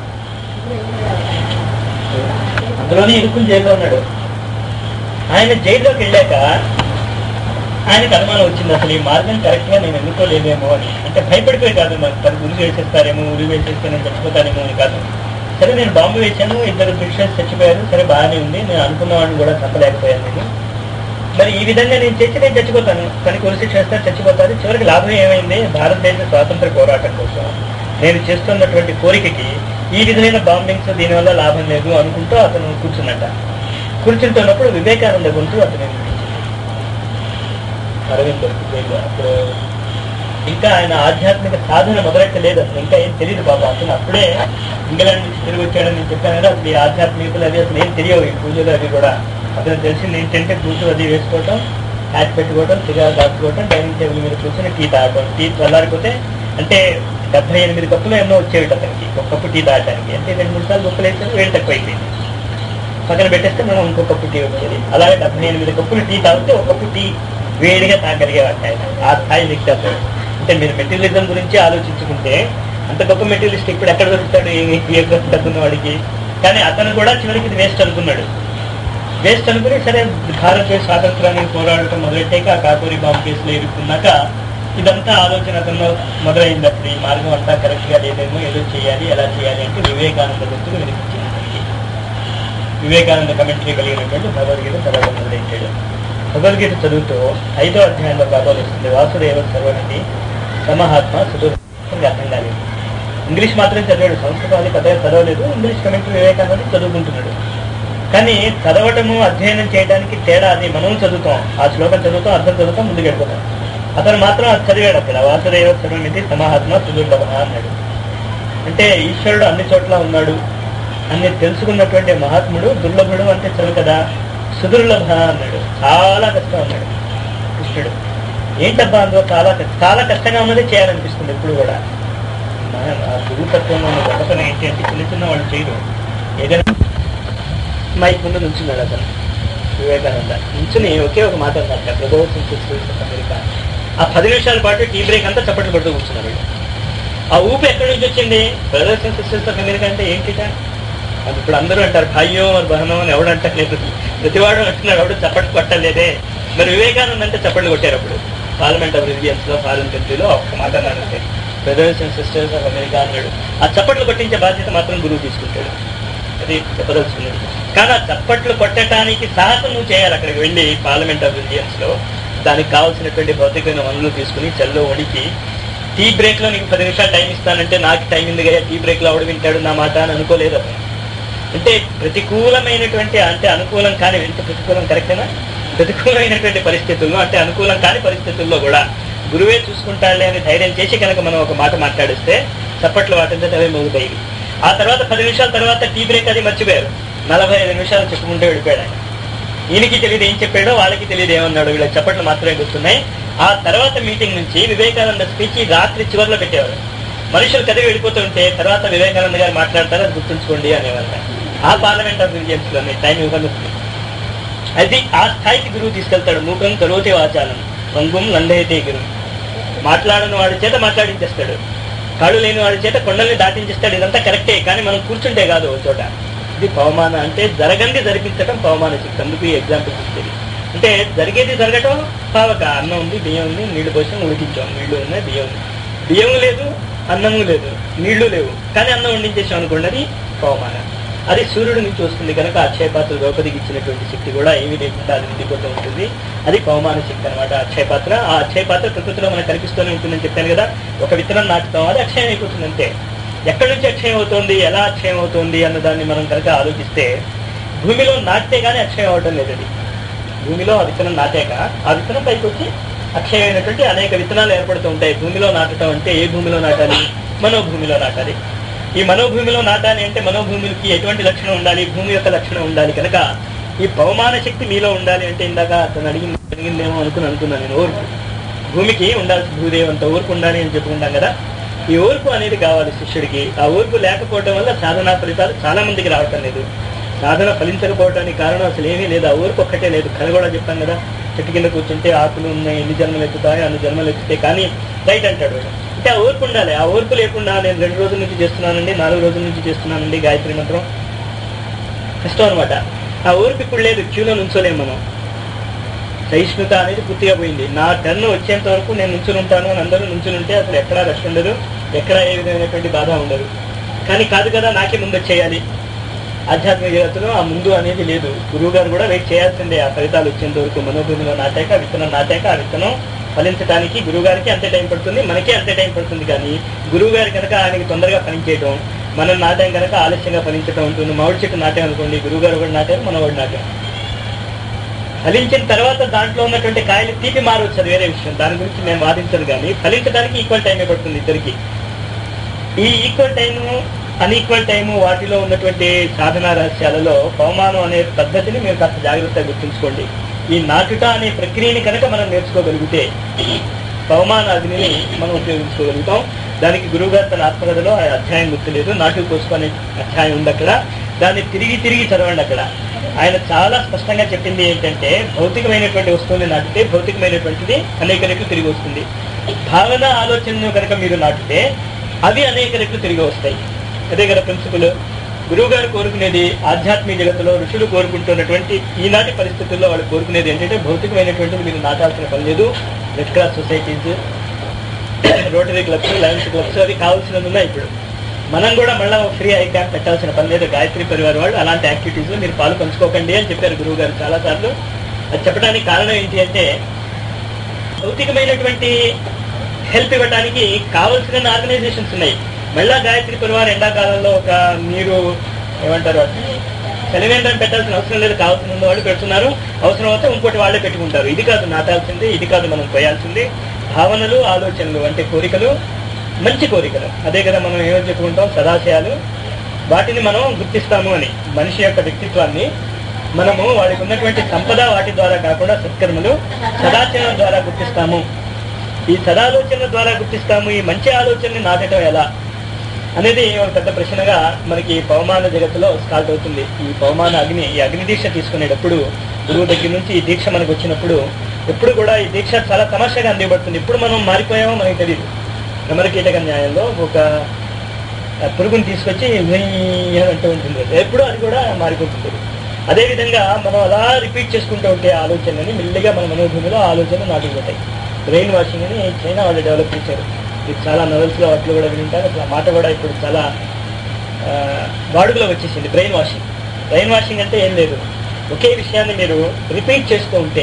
అందులోనే ఇరుకులు జైల్లో ఉన్నాడు ఆయన జైల్లోకి వెళ్ళాక ఆయనకు అనుమానం వచ్చింది అసలు ఈ మార్గం కరెక్ట్ గా నేను ఎన్నుకోలేదేమో అని అంటే భయపడిపోయి కాదు మరి తను ఉరి వేసేస్తారేమో ఉరి వేసేస్తే నేను చచ్చిపోతానేమో అని కాదు సరే నేను బాంబు వేశాను ఇద్దరు బ్రిటిషర్స్ చచ్చిపోయారు సరే బాగానే ఉంది నేను అనుకున్న వాడిని కూడా చంపలేకపోయాను నేను మరి ఈ విధంగా నేను చేసి నేను చచ్చిపోతాను కానీ ఉరి చేస్తే చచ్చిపోతాను చివరికి లాభం ఏమైంది భారతదేశ స్వాతంత్ర పోరాటం కోసం నేను చేస్తున్నటువంటి కోరికకి ఈ విధమైన బాంబింగ్స్ దీనివల్ల లాభం లేదు అనుకుంటూ అతను కూర్చున్నట్ట కూర్చుంటున్నప్పుడు వివేకానంద గొంతు అతను వినిపించింది. అరవింద్ జైల్లో అప్పుడు ఇంకా ఆయన ఆధ్యాత్మిక సాధన మొదలెట్టలేదు అసలు ఇంకా ఏం తెలియదు బాబా అతను అప్పుడే ఇంగ్లాండ్ నుంచి తిరిగి వచ్చాడని నేను చెప్పాను కదా అసలు ఈ ఆధ్యాత్మికతలు అవి అసలు ఏం తెలియవు ఈ పూజలు అవి కూడా అతను తెలిసింది ఏంటంటే పూజ అది వేసుకోవటం హ్యాట్ పెట్టుకోవటం సిగారు దాచుకోవటం డైనింగ్ టేబుల్ మీద కూర్చొని టీ తాగటం టీ చల్లారిపోతే అంటే డెబ్బై ఎనిమిది కప్పులు ఎన్నో వచ్చేవి అతనికి ఒక కప్పు టీ తాగడానికి అంటే రెండు మూడు సార్లు గొప్పలు వేస్తే వేడి తక్కువ అయిపోయింది పక్కన పెట్టేస్తే మనం ఇంకో కప్పు టీ వచ్చేది అలాగే డెబ్బై ఎనిమిది కప్పులు టీ తాగితే ఒక కప్పు టీ వేడిగా తాగలిగేవాట ఆయన ఆ స్థాయి వ్యక్తి అతను అంటే మీరు మెటీరియలిజం గురించి ఆలోచించుకుంటే అంత గొప్ప మెటీరియలిస్ట్ ఇప్పుడు ఎక్కడ దొరుకుతాడు ఏమి ఏ డబ్బున్న వాడికి కానీ అతను కూడా చివరికి ఇది వేస్ట్ అనుకున్నాడు వేస్ట్ అనుకుని సరే భారతదేశ స్వాతంత్రానికి పోరాడటం మొదలెట్టాక ఆ కాకూరి బాంబు కేసులో ఇరుక్కున్నాక ఇదంతా ఆలోచన అతను మొదలైంది అప్పుడు ఈ మార్గం అంతా కరెక్ట్ గా లేదేమో ఏదో చేయాలి ఎలా చేయాలి అంటే వివేకానంద గుర్తుకు వినిపించింది అతనికి. వివేకానంద కమెంటరీ కలిగినటువంటి భగవద్గీత చదవడం మొదలెట్టాడు భగవద్గీత చదువుతూ ఐదో అధ్యాయంలో భాగాలు వస్తుంది వాసుదేవ సర్వనటి సమహాత్మ సుదూరంగా అర్థం కాలేదు ఇంగ్లీష్ మాత్రం చదివాడు సంస్కృతం అది పెద్దగా చదవలేదు ఇంగ్లీష్ కమెంటరీ వివేకానంద చదువుకుంటున్నాడు కానీ చదవటము అధ్యయనం చేయడానికి తేడా అది మనం చదువుతాం ఆ శ్లోకం చదువుతాం అర్థం చదువుతాం ముందుకు వెళ్ళిపోతాం అతను మాత్రం అది చదివాడు అక్కడ వాసుదేవ సర్వనిధి సమాహాత్మ సుదుర్లభ అన్నాడు అంటే ఈశ్వరుడు అన్ని చోట్ల ఉన్నాడు అన్ని తెలుసుకున్నటువంటి మహాత్ముడు దుర్లభుడు అంటే చదువు కదా సుదుర్లభ అన్నాడు చాలా కష్టం అన్నాడు కృష్ణుడు ఏంటబ్బా అందులో చాలా కష్టం చాలా కష్టంగా ఉన్నది చేయాలనిపిస్తుంది ఎప్పుడు కూడా మన- ఆ గురుతత్వంలో ఉన్న గొప్పతనం ఏంటి అంటే చిన్న చిన్న వాళ్ళు చేయరు ఏదైనా మైక్ ముందు నుంచున్నాడు అతను వివేకానంద నుంచుని ఒకే ఒక మాట అన్నారు ప్రబోధ అమెరికా ఆ పది నిమిషాల పాటు టీ బ్రేక్ అంతా చప్పట్లు పడుతూ కూర్చున్నారు వీళ్ళు. ఆ ఊపి ఎక్కడి నుంచి వచ్చింది brothers and sisters of America అంటే ఏంటిట అది ఇప్పుడు అందరూ అంటారు భాయ్యో మరి బహనో అని ఎవడు అంటలేదు ప్రతివాడు అంటున్నాడు ఎవడు చప్పట్లు కొట్టలేదే మరి వివేకానంద అంటే చప్పట్లు కొట్టారు అప్పుడు పార్లమెంట్ ఆఫ్ రిలిజియన్స్ లో ఫారిన్ కంట్రీలో ఒక్క మాట అన్నాడు అంతే brothers and sisters of America అన్నాడు ఆ చప్పట్లు కొట్టించే బాధ్యత మాత్రం గురువు తీసుకుంటాడు అది చెప్పదలుచుకున్నది కానీ ఆ చప్పట్లు కొట్టడానికి సాహసం నువ్వు చేయాలి అక్కడికి వెళ్ళి పార్లమెంట్ ఆఫ్ రిలిజియన్స్ లో దానికి కావాల్సినటువంటి భౌతికమైన వనరులు తీసుకుని చెల్లో వణికి టీ బ్రేక్ లో నీకు పది నిమిషాలు టైం ఇస్తానంటే నాకు టైం ఉంది కదా టీ బ్రేక్ లో ఆవిడ వింటాడు నా మాట అని అనుకోలేదు అతను అంటే ప్రతికూలమైనటువంటి అంటే అనుకూలం కాని ఎంత ప్రతికూలం కరెక్టేనా ప్రతికూలమైనటువంటి పరిస్థితుల్లో అంటే అనుకూలం కాని పరిస్థితుల్లో కూడా గురువే చూసుకుంటాడులే అని ధైర్యం చేసి కనుక మనం ఒక మాట మాట్లాడిస్తే చప్పట్లు వాటింటే అవే మోగుతాయి ఆ తర్వాత పది నిమిషాల తర్వాత టీ బ్రేక్ అది మర్చిపోయారు నలభై ఐదు నిమిషాలు చెప్పుకుంటూ వెళ్ళిపోయాడు ఆయన ఈయనకి తెలియదు ఏం చెప్పాడో వాళ్ళకి తెలియదు ఏమన్నాడు వీళ్ళ చప్పట్లు మాత్రమే గుర్తున్నాయి ఆ తర్వాత మీటింగ్ నుంచి వివేకానంద స్పీచ్ రాత్రి చివరిలో పెట్టేవారు మనుషులు చదివి వెళ్ళిపోతుంటే తర్వాత వివేకానంద గారు మాట్లాడతారు అది గుర్తుంచుకోండి అనేవారు ఆ పార్లమెంట్ ఆఫ్ రిలిజియన్స్ లోనే టైం ఇవ్వకుండా అది ఆ స్థాయికి గురువు తీసుకెళ్తాడు మూకం కరోతే వాచాలం వంగుం లండైతే గురువు మాట్లాడని వాడి చేత మాట్లాడించేస్తాడు కాళ్ళు లేని వాడి చేత కొండల్ని దాటించేస్తాడు ఇదంతా కరెక్టే కానీ మనం కూర్చుంటే కాదు ఒక చోట ఇది పవమాన అంటే జరగంది జరిపించడం పవమాన శక్తి అందుకు ఈ ఎగ్జాంపుల్ ఇచ్చేది అంటే జరిగేది జరగటం పావక అన్నం ఉంది బియ్యం ఉంది నీళ్లు పోసాం ఉడికించాం నీళ్లు ఉన్నాయి బియ్యం ఉంది బియ్యం లేదు అన్నము లేదు నీళ్లు లేవు కానీ అన్నం వండించేసాం అనుకోండి అది పవమాన అది సూర్యుడి నుంచి వస్తుంది కనుక అక్షయ పాత్ర ద్రౌపదికి ఇచ్చినటువంటి శక్తి కూడా ఏమీ లేకుండా అది ఉండిపోతూ ఉంటుంది అది పవమాన శక్తి అనమాట అక్షయ పాత్ర ఆ అక్షయ పాత్ర ప్రకృతిలో మనకు కనిపిస్తూనే ఉంటుందని చెప్పాను కదా ఒక విత్తనం నాటుతాం అది అక్షయం అయిపోతుంది అంతే ఎక్కడి నుంచి అక్షయం అవుతుంది ఎలా అక్షయం అవుతుంది అన్న దాన్ని మనం కనుక ఆలోచిస్తే భూమిలో నాటితే గానీ అక్షయం అవటం లేదు అది భూమిలో ఆ విత్తనం నాటాక ఆ విత్తనం పైకి వచ్చి అక్షయమైనటువంటి అనేక విత్తనాలు ఏర్పడుతూ ఉంటాయి భూమిలో నాటడం అంటే ఏ భూమిలో నాటాలి మనోభూమిలో నాటాలి ఈ మనోభూమిలో నాటాలి అంటే మనోభూమికి ఎటువంటి లక్షణం ఉండాలి భూమి యొక్క లక్షణం ఉండాలి కనుక ఈ పవమాన శక్తి మీలో ఉండాలి అంటే ఇందాక అతను అడిగింది అడిగిందేమో అనుకుని అనుకున్నాను నేను ఓర్పు భూమికి ఉండాల్సి భూదేవి అంత ఓర్పు ఉండాలి అని చెప్పుకుంటాం కదా ఈ ఓర్పు అనేది కావాలి శిష్యుడికి ఆ ఓర్పు లేకపోవడం వల్ల సాధనా ఫలితాలు చాలా మందికి రావటం లేదు సాధన ఫలించకపోవడానికి కారణం అసలు ఏమీ లేదు ఆ ఓర్పు ఒక్కటే లేదు కథ కూడా చెప్పాం కదా చెట్టు కింద కూర్చుంటే ఆకులు ఉన్నాయి ఎన్ని జన్మలు ఎత్తుతాయి అన్ని జన్మలు ఎత్తుతాయి కానీ రైట్ అంటాడు వాడు. అంటే ఆ ఓర్పు ఉండాలి ఆ ఓర్పు లేకుండా నేను రెండు రోజుల నుంచి చేస్తున్నానండి నాలుగు రోజుల నుంచి చేస్తున్నానండి గాయత్రి మంత్రం కష్టం అనమాట ఆ ఓర్పు ఇప్పుడు లేదు క్యూలో నుంచోలేము మనం సహిష్ణుత అనేది పూర్తిగా పోయింది నా టర్న్ వచ్చేంత వరకు నేను నుంచుని ఉంటాను అని అందరూ నుంచుని ఉంటే అసలు ఎక్కడా రష్ ఉండదు ఎక్కడా ఏ విధమైనటువంటి బాధ ఉండదు కానీ కాదు కదా నాకే ముందు చేయాలి ఆధ్యాత్మిక జగత్తులో ఆ ముందు అనేది లేదు గురువు గారు కూడా వెయిట్ చేయాల్సిందే ఆ ఫలితాలు వచ్చేంత వరకు మనోభూమిలో నాటాక ఆ విత్తనం నాటాక ఆ విత్తనం ఫలించడానికి గురువు గారికి అంతే టైం పడుతుంది మనకే అంతే టైం పడుతుంది కానీ గురువు గారి కనుక ఆయనకి తొందరగా ఫలించేయటం మనం నాటాం కనుక ఆలస్యంగా ఫలించడం ఉంటుంది మామిడి చెట్టు నాటాం అనుకోండి గురువు గారు ఒకటి నాటారు మనం ఒకటి నాటాం ఫలించిన తర్వాత దాంట్లో ఉన్నటువంటి కాయలు తీపి మారవచ్చు అది వేరే విషయం దాని గురించి నేను వాదించను కానీ ఫలించడానికి ఈక్వల్ టైమే పడుతుంది ఇద్దరికి ఈ ఈక్వల్ టైము అన్ఈక్వల్ టైము వాటిలో ఉన్నటువంటి సాధనా రహస్యాలలో పవమానం అనే పద్ధతిని మీరు కాస్త జాగ్రత్తగా గుర్తుంచుకోండి ఈ నాటుట అనే ప్రక్రియని కనుక మనం నేర్చుకోగలిగితే పవమాన అగ్నిని మనం ఉపయోగించుకోగలుగుతాం దానికి గురువుగారు తన ఆత్మకథలో ఆ అధ్యాయం గుర్తులేదు నాటు కోసుకునే అధ్యాయం ఉంది అక్కడ దాన్ని తిరిగి తిరిగి చదవండి అక్కడ ఆయన చాలా స్పష్టంగా చెప్పింది ఏంటంటే భౌతికమైనటువంటి వస్తువుని నాటితే భౌతికమైనటువంటిది అనేక రెట్లు తిరిగి వస్తుంది భావన ఆలోచనను కనుక మీరు నాటితే అవి అనేక రెట్లు తిరిగి వస్తాయి అదే కదా ప్రిన్సిపల్ గురువు గారు కోరుకునేది ఆధ్యాత్మిక జగత్తులో ఋషులు కోరుకుంటున్నటువంటి ఈనాటి పరిస్థితుల్లో వాళ్ళు కోరుకునేది ఏంటంటే భౌతికమైనటువంటిది మీరు నాటాల్సిన పని లేదు red cross societies rotary clubs lions clubs అవి కావాల్సినవి ఉన్నాయి ఇప్పుడు మనం కూడా మళ్ళీ ఫ్రీ ఐ క్యాంప్ పెట్టాల్సిన పని లేదు గాయత్రి పరివార్ వాళ్ళు అలాంటి యాక్టివిటీస్ లో మీరు పాలు పంచుకోకండి అని చెప్పారు గురువు గారు చాలా సార్లు అది చెప్పడానికి కారణం ఏంటి అంటే భౌతికమైనటువంటి హెల్ప్ ఇవ్వడానికి కావలసిన ఆర్గనైజేషన్స్ ఉన్నాయి మళ్ళా గాయత్రి పరివార్ ఎండాకాలంలో ఒక మీరు ఏమంటారు సెలవేంద్రం పెట్టాల్సిన అవసరం లేదు కావాల్సిన ఉన్న వాళ్ళు పెడుతున్నారు అవసరం అయితే ఇంకోటి వాళ్ళే పెట్టుకుంటారు ఇది కాదు నాటాల్సింది ఇది కాదు మనం పోయాల్సింది భావనలు ఆలోచనలు అంటే కోరికలు మంచి కోరికలు అదే కదా మనం ఏమని చెప్పుకుంటాం సదాశయాలు వాటిని మనం గుర్తిస్తాము అని మనిషి యొక్క వ్యక్తిత్వాన్ని మనము వాడికి ఉన్నటువంటి సంపద వాటి ద్వారా కాకుండా సత్కర్మలు సదాచరణ ద్వారా గుర్తిస్తాము ఈ సదాలోచనల ద్వారా గుర్తిస్తాము ఈ మంచి ఆలోచనని నాటడం ఎలా అనేది ఒక పెద్ద ప్రశ్నగా మనకి ఈ పవమాన జగత్తులో స్టార్ట్ అవుతుంది ఈ పవమాన అగ్ని ఈ అగ్ని దీక్ష తీసుకునేటప్పుడు గురువు దగ్గర నుంచి ఈ దీక్ష మనకు వచ్చినప్పుడు ఎప్పుడు కూడా ఈ దీక్ష చాలా తమాషాగా అందివ్వబడుతుంది ఇప్పుడు మనం మారిపోయామో మనకి తెలియదు భ్రమరకీటక న్యాయంలో ఒక ఆ పురుగుని తీసుకొచ్చి వెయ్యి అని అంటూ ఉంటుంది ఎప్పుడు అది కూడా మారిపోతుంది అదే విధంగా మనం అలా రిపీట్ చేసుకుంటూ ఉంటే ఆ ఆలోచనని మెల్లిగా మన మనోభూమిలో ఆ ఆలోచనలు నాటుకుపోతాయి బ్రెయిన్ వాషింగ్ అని చైనా వాళ్ళు డెవలప్ చేశారు ఇది చాలా novels లో వాటిలో కూడా వింటారు అసలు ఆ మాట కూడా ఇప్పుడు చాలా ఆ, వాడుకలో వచ్చేసింది బ్రెయిన్ వాషింగ్ బ్రెయిన్ వాషింగ్ అంటే ఏం లేదు ఒకే విషయాన్ని మీరు రిపీట్ చేస్తూ ఉంటే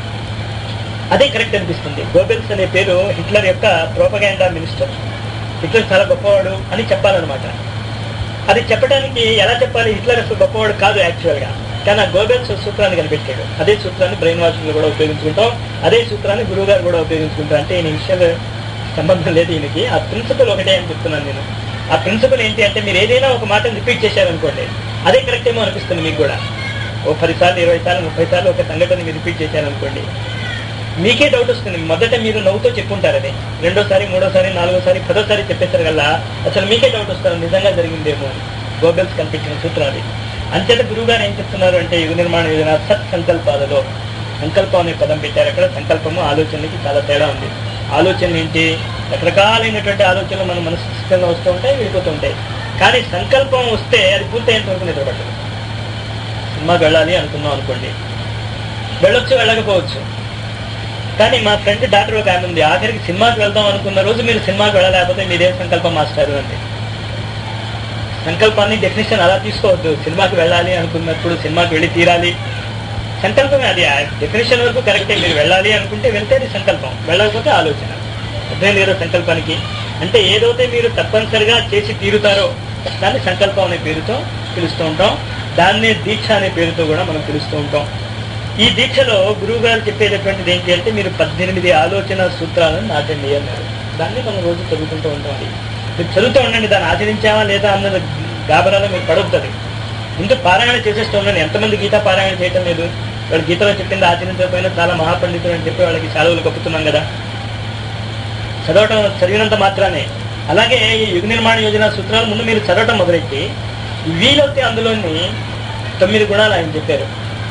అదే కరెక్ట్ అనిపిస్తుంది గోబెల్స్ అనే పేరు హిట్లర్ యొక్క ప్రోపగాండా మినిస్టర్ హిట్లర్ చాలా గొప్పవాడు అని చెప్పాలన్నమాట అది చెప్పడానికి ఎలా చెప్పాలి హిట్లర్ అసలు గొప్పవాడు కాదు యాక్చువల్ గా కానీ ఆ గోబెల్స్ సూత్రాన్ని కనిపెట్టాడు అదే సూత్రాన్ని బ్రెయిన్ వాషింగ్ లో కూడా ఉపయోగించుకుంటాం అదే సూత్రాన్ని గురువు గారు కూడా ఉపయోగించుకుంటాం అంటే ఈయన విషయాలు సంబంధం లేదు ఈయనకి ఆ ప్రిన్సిపల్ ఒకటే అని చెప్తున్నాను నేను ఆ ప్రిన్సిపల్ ఏంటి అంటే మీరు ఏదైనా ఒక మాటను రిపీట్ చేశారనుకోండి అదే కరెక్ట్ ఏమో అనిపిస్తుంది మీకు కూడా ఓ పది సార్లు ఇరవై సార్లు ముప్పై సార్లు ఒక సంఘటన మీరు రిపీట్ చేశారనుకోండి మీకే డౌట్ వస్తుంది మొదట మీరు నవ్వుతో చెప్పుంటారు అది రెండోసారి మూడోసారి నాలుగోసారి పదోసారి చెప్పేసారు కల్లా అసలు మీకే డౌట్ వస్తారు నిజంగా జరిగిందేమో అని గోబెల్స్ కనిపించిన సూత్రాలు అంచేత గురువు గారు ఏం చెప్తున్నారు అంటే యుగ నిర్మాణ యోజన సత్ సంకల్పాలలో సంకల్పం అనే పదం పెట్టారు అక్కడ సంకల్పము ఆలోచనకి చాలా తేడా ఉంది ఆలోచనలు ఏంటి రకరకాలైనటువంటి ఆలోచనలు మన మనసు సిద్ధంగా వస్తూ ఉంటాయి వెళ్ళిపోతూ ఉంటాయి కానీ సంకల్పం వస్తే అది పూర్తయ్యేంత వరకు నిద్రపట్టదు సినిమాకి వెళ్ళాలి అనుకున్నాం అనుకోండి వెళ్ళొచ్చు వెళ్ళకపోవచ్చు కానీ మా ఫ్రెండ్ డాక్టర్ ఒక ఆమె ఉంది ఆఖరికి సినిమాకి వెళ్దాం అనుకున్న రోజు మీరు సినిమాకి వెళ్ళలేకపోతే మీరేం సంకల్పం మాస్టారు అండి సంకల్పాన్ని డెఫినేషన్ అలా తీసుకోవద్దు సినిమాకి వెళ్ళాలి అనుకున్నప్పుడు సినిమాకి వెళ్ళి తీరాలి సంకల్పమే అది డెఫినేషన్ వరకు కరెక్టే మీరు వెళ్ళాలి అనుకుంటే వెళ్తే అది సంకల్పం వెళ్ళకపోతే ఆలోచన అర్థమైంది కదా సంకల్పానికి అంటే ఏదైతే మీరు తప్పనిసరిగా చేసి తీరుతారో దాన్ని సంకల్పం అనే పేరుతో పిలుస్తూ ఉంటాం దాన్నే దీక్ష అనే పేరుతో కూడా మనం పిలుస్తూ ఉంటాం ఈ దీక్షలో గురువు గారు చెప్పేటటువంటిది ఏంటి అంటే మీరు పద్దెనిమిది ఆలోచన సూత్రాలను నాటండి అన్నారు దాన్ని మనం రోజు చదువుకుంటూ ఉంటాం అది మీరు చదువుతూ ఉండండి దాన్ని ఆచరించామా లేదా అన్నది గాబరాలో మీరు పడవుతుంది ముందు పారాయణ చేసేస్తూ ఉండండి ఎంతమంది గీత పారాయణ చేయటం లేదు వాళ్ళు గీతలో చెప్పింది ఆచరించకపోయినా చాలా మహాపండితులు అని చెప్పి వాళ్ళకి సెలవులు కప్పుతున్నాం కదా చదవటం చదివినంత మాత్రానే అలాగే ఈ యుగ నిర్మాణ యోజన సూత్రాలు ముందు మీరు చదవటం మొదలెట్టి వీలైతే అందులోని తొమ్మిది గుణాలు ఆయన చెప్పారు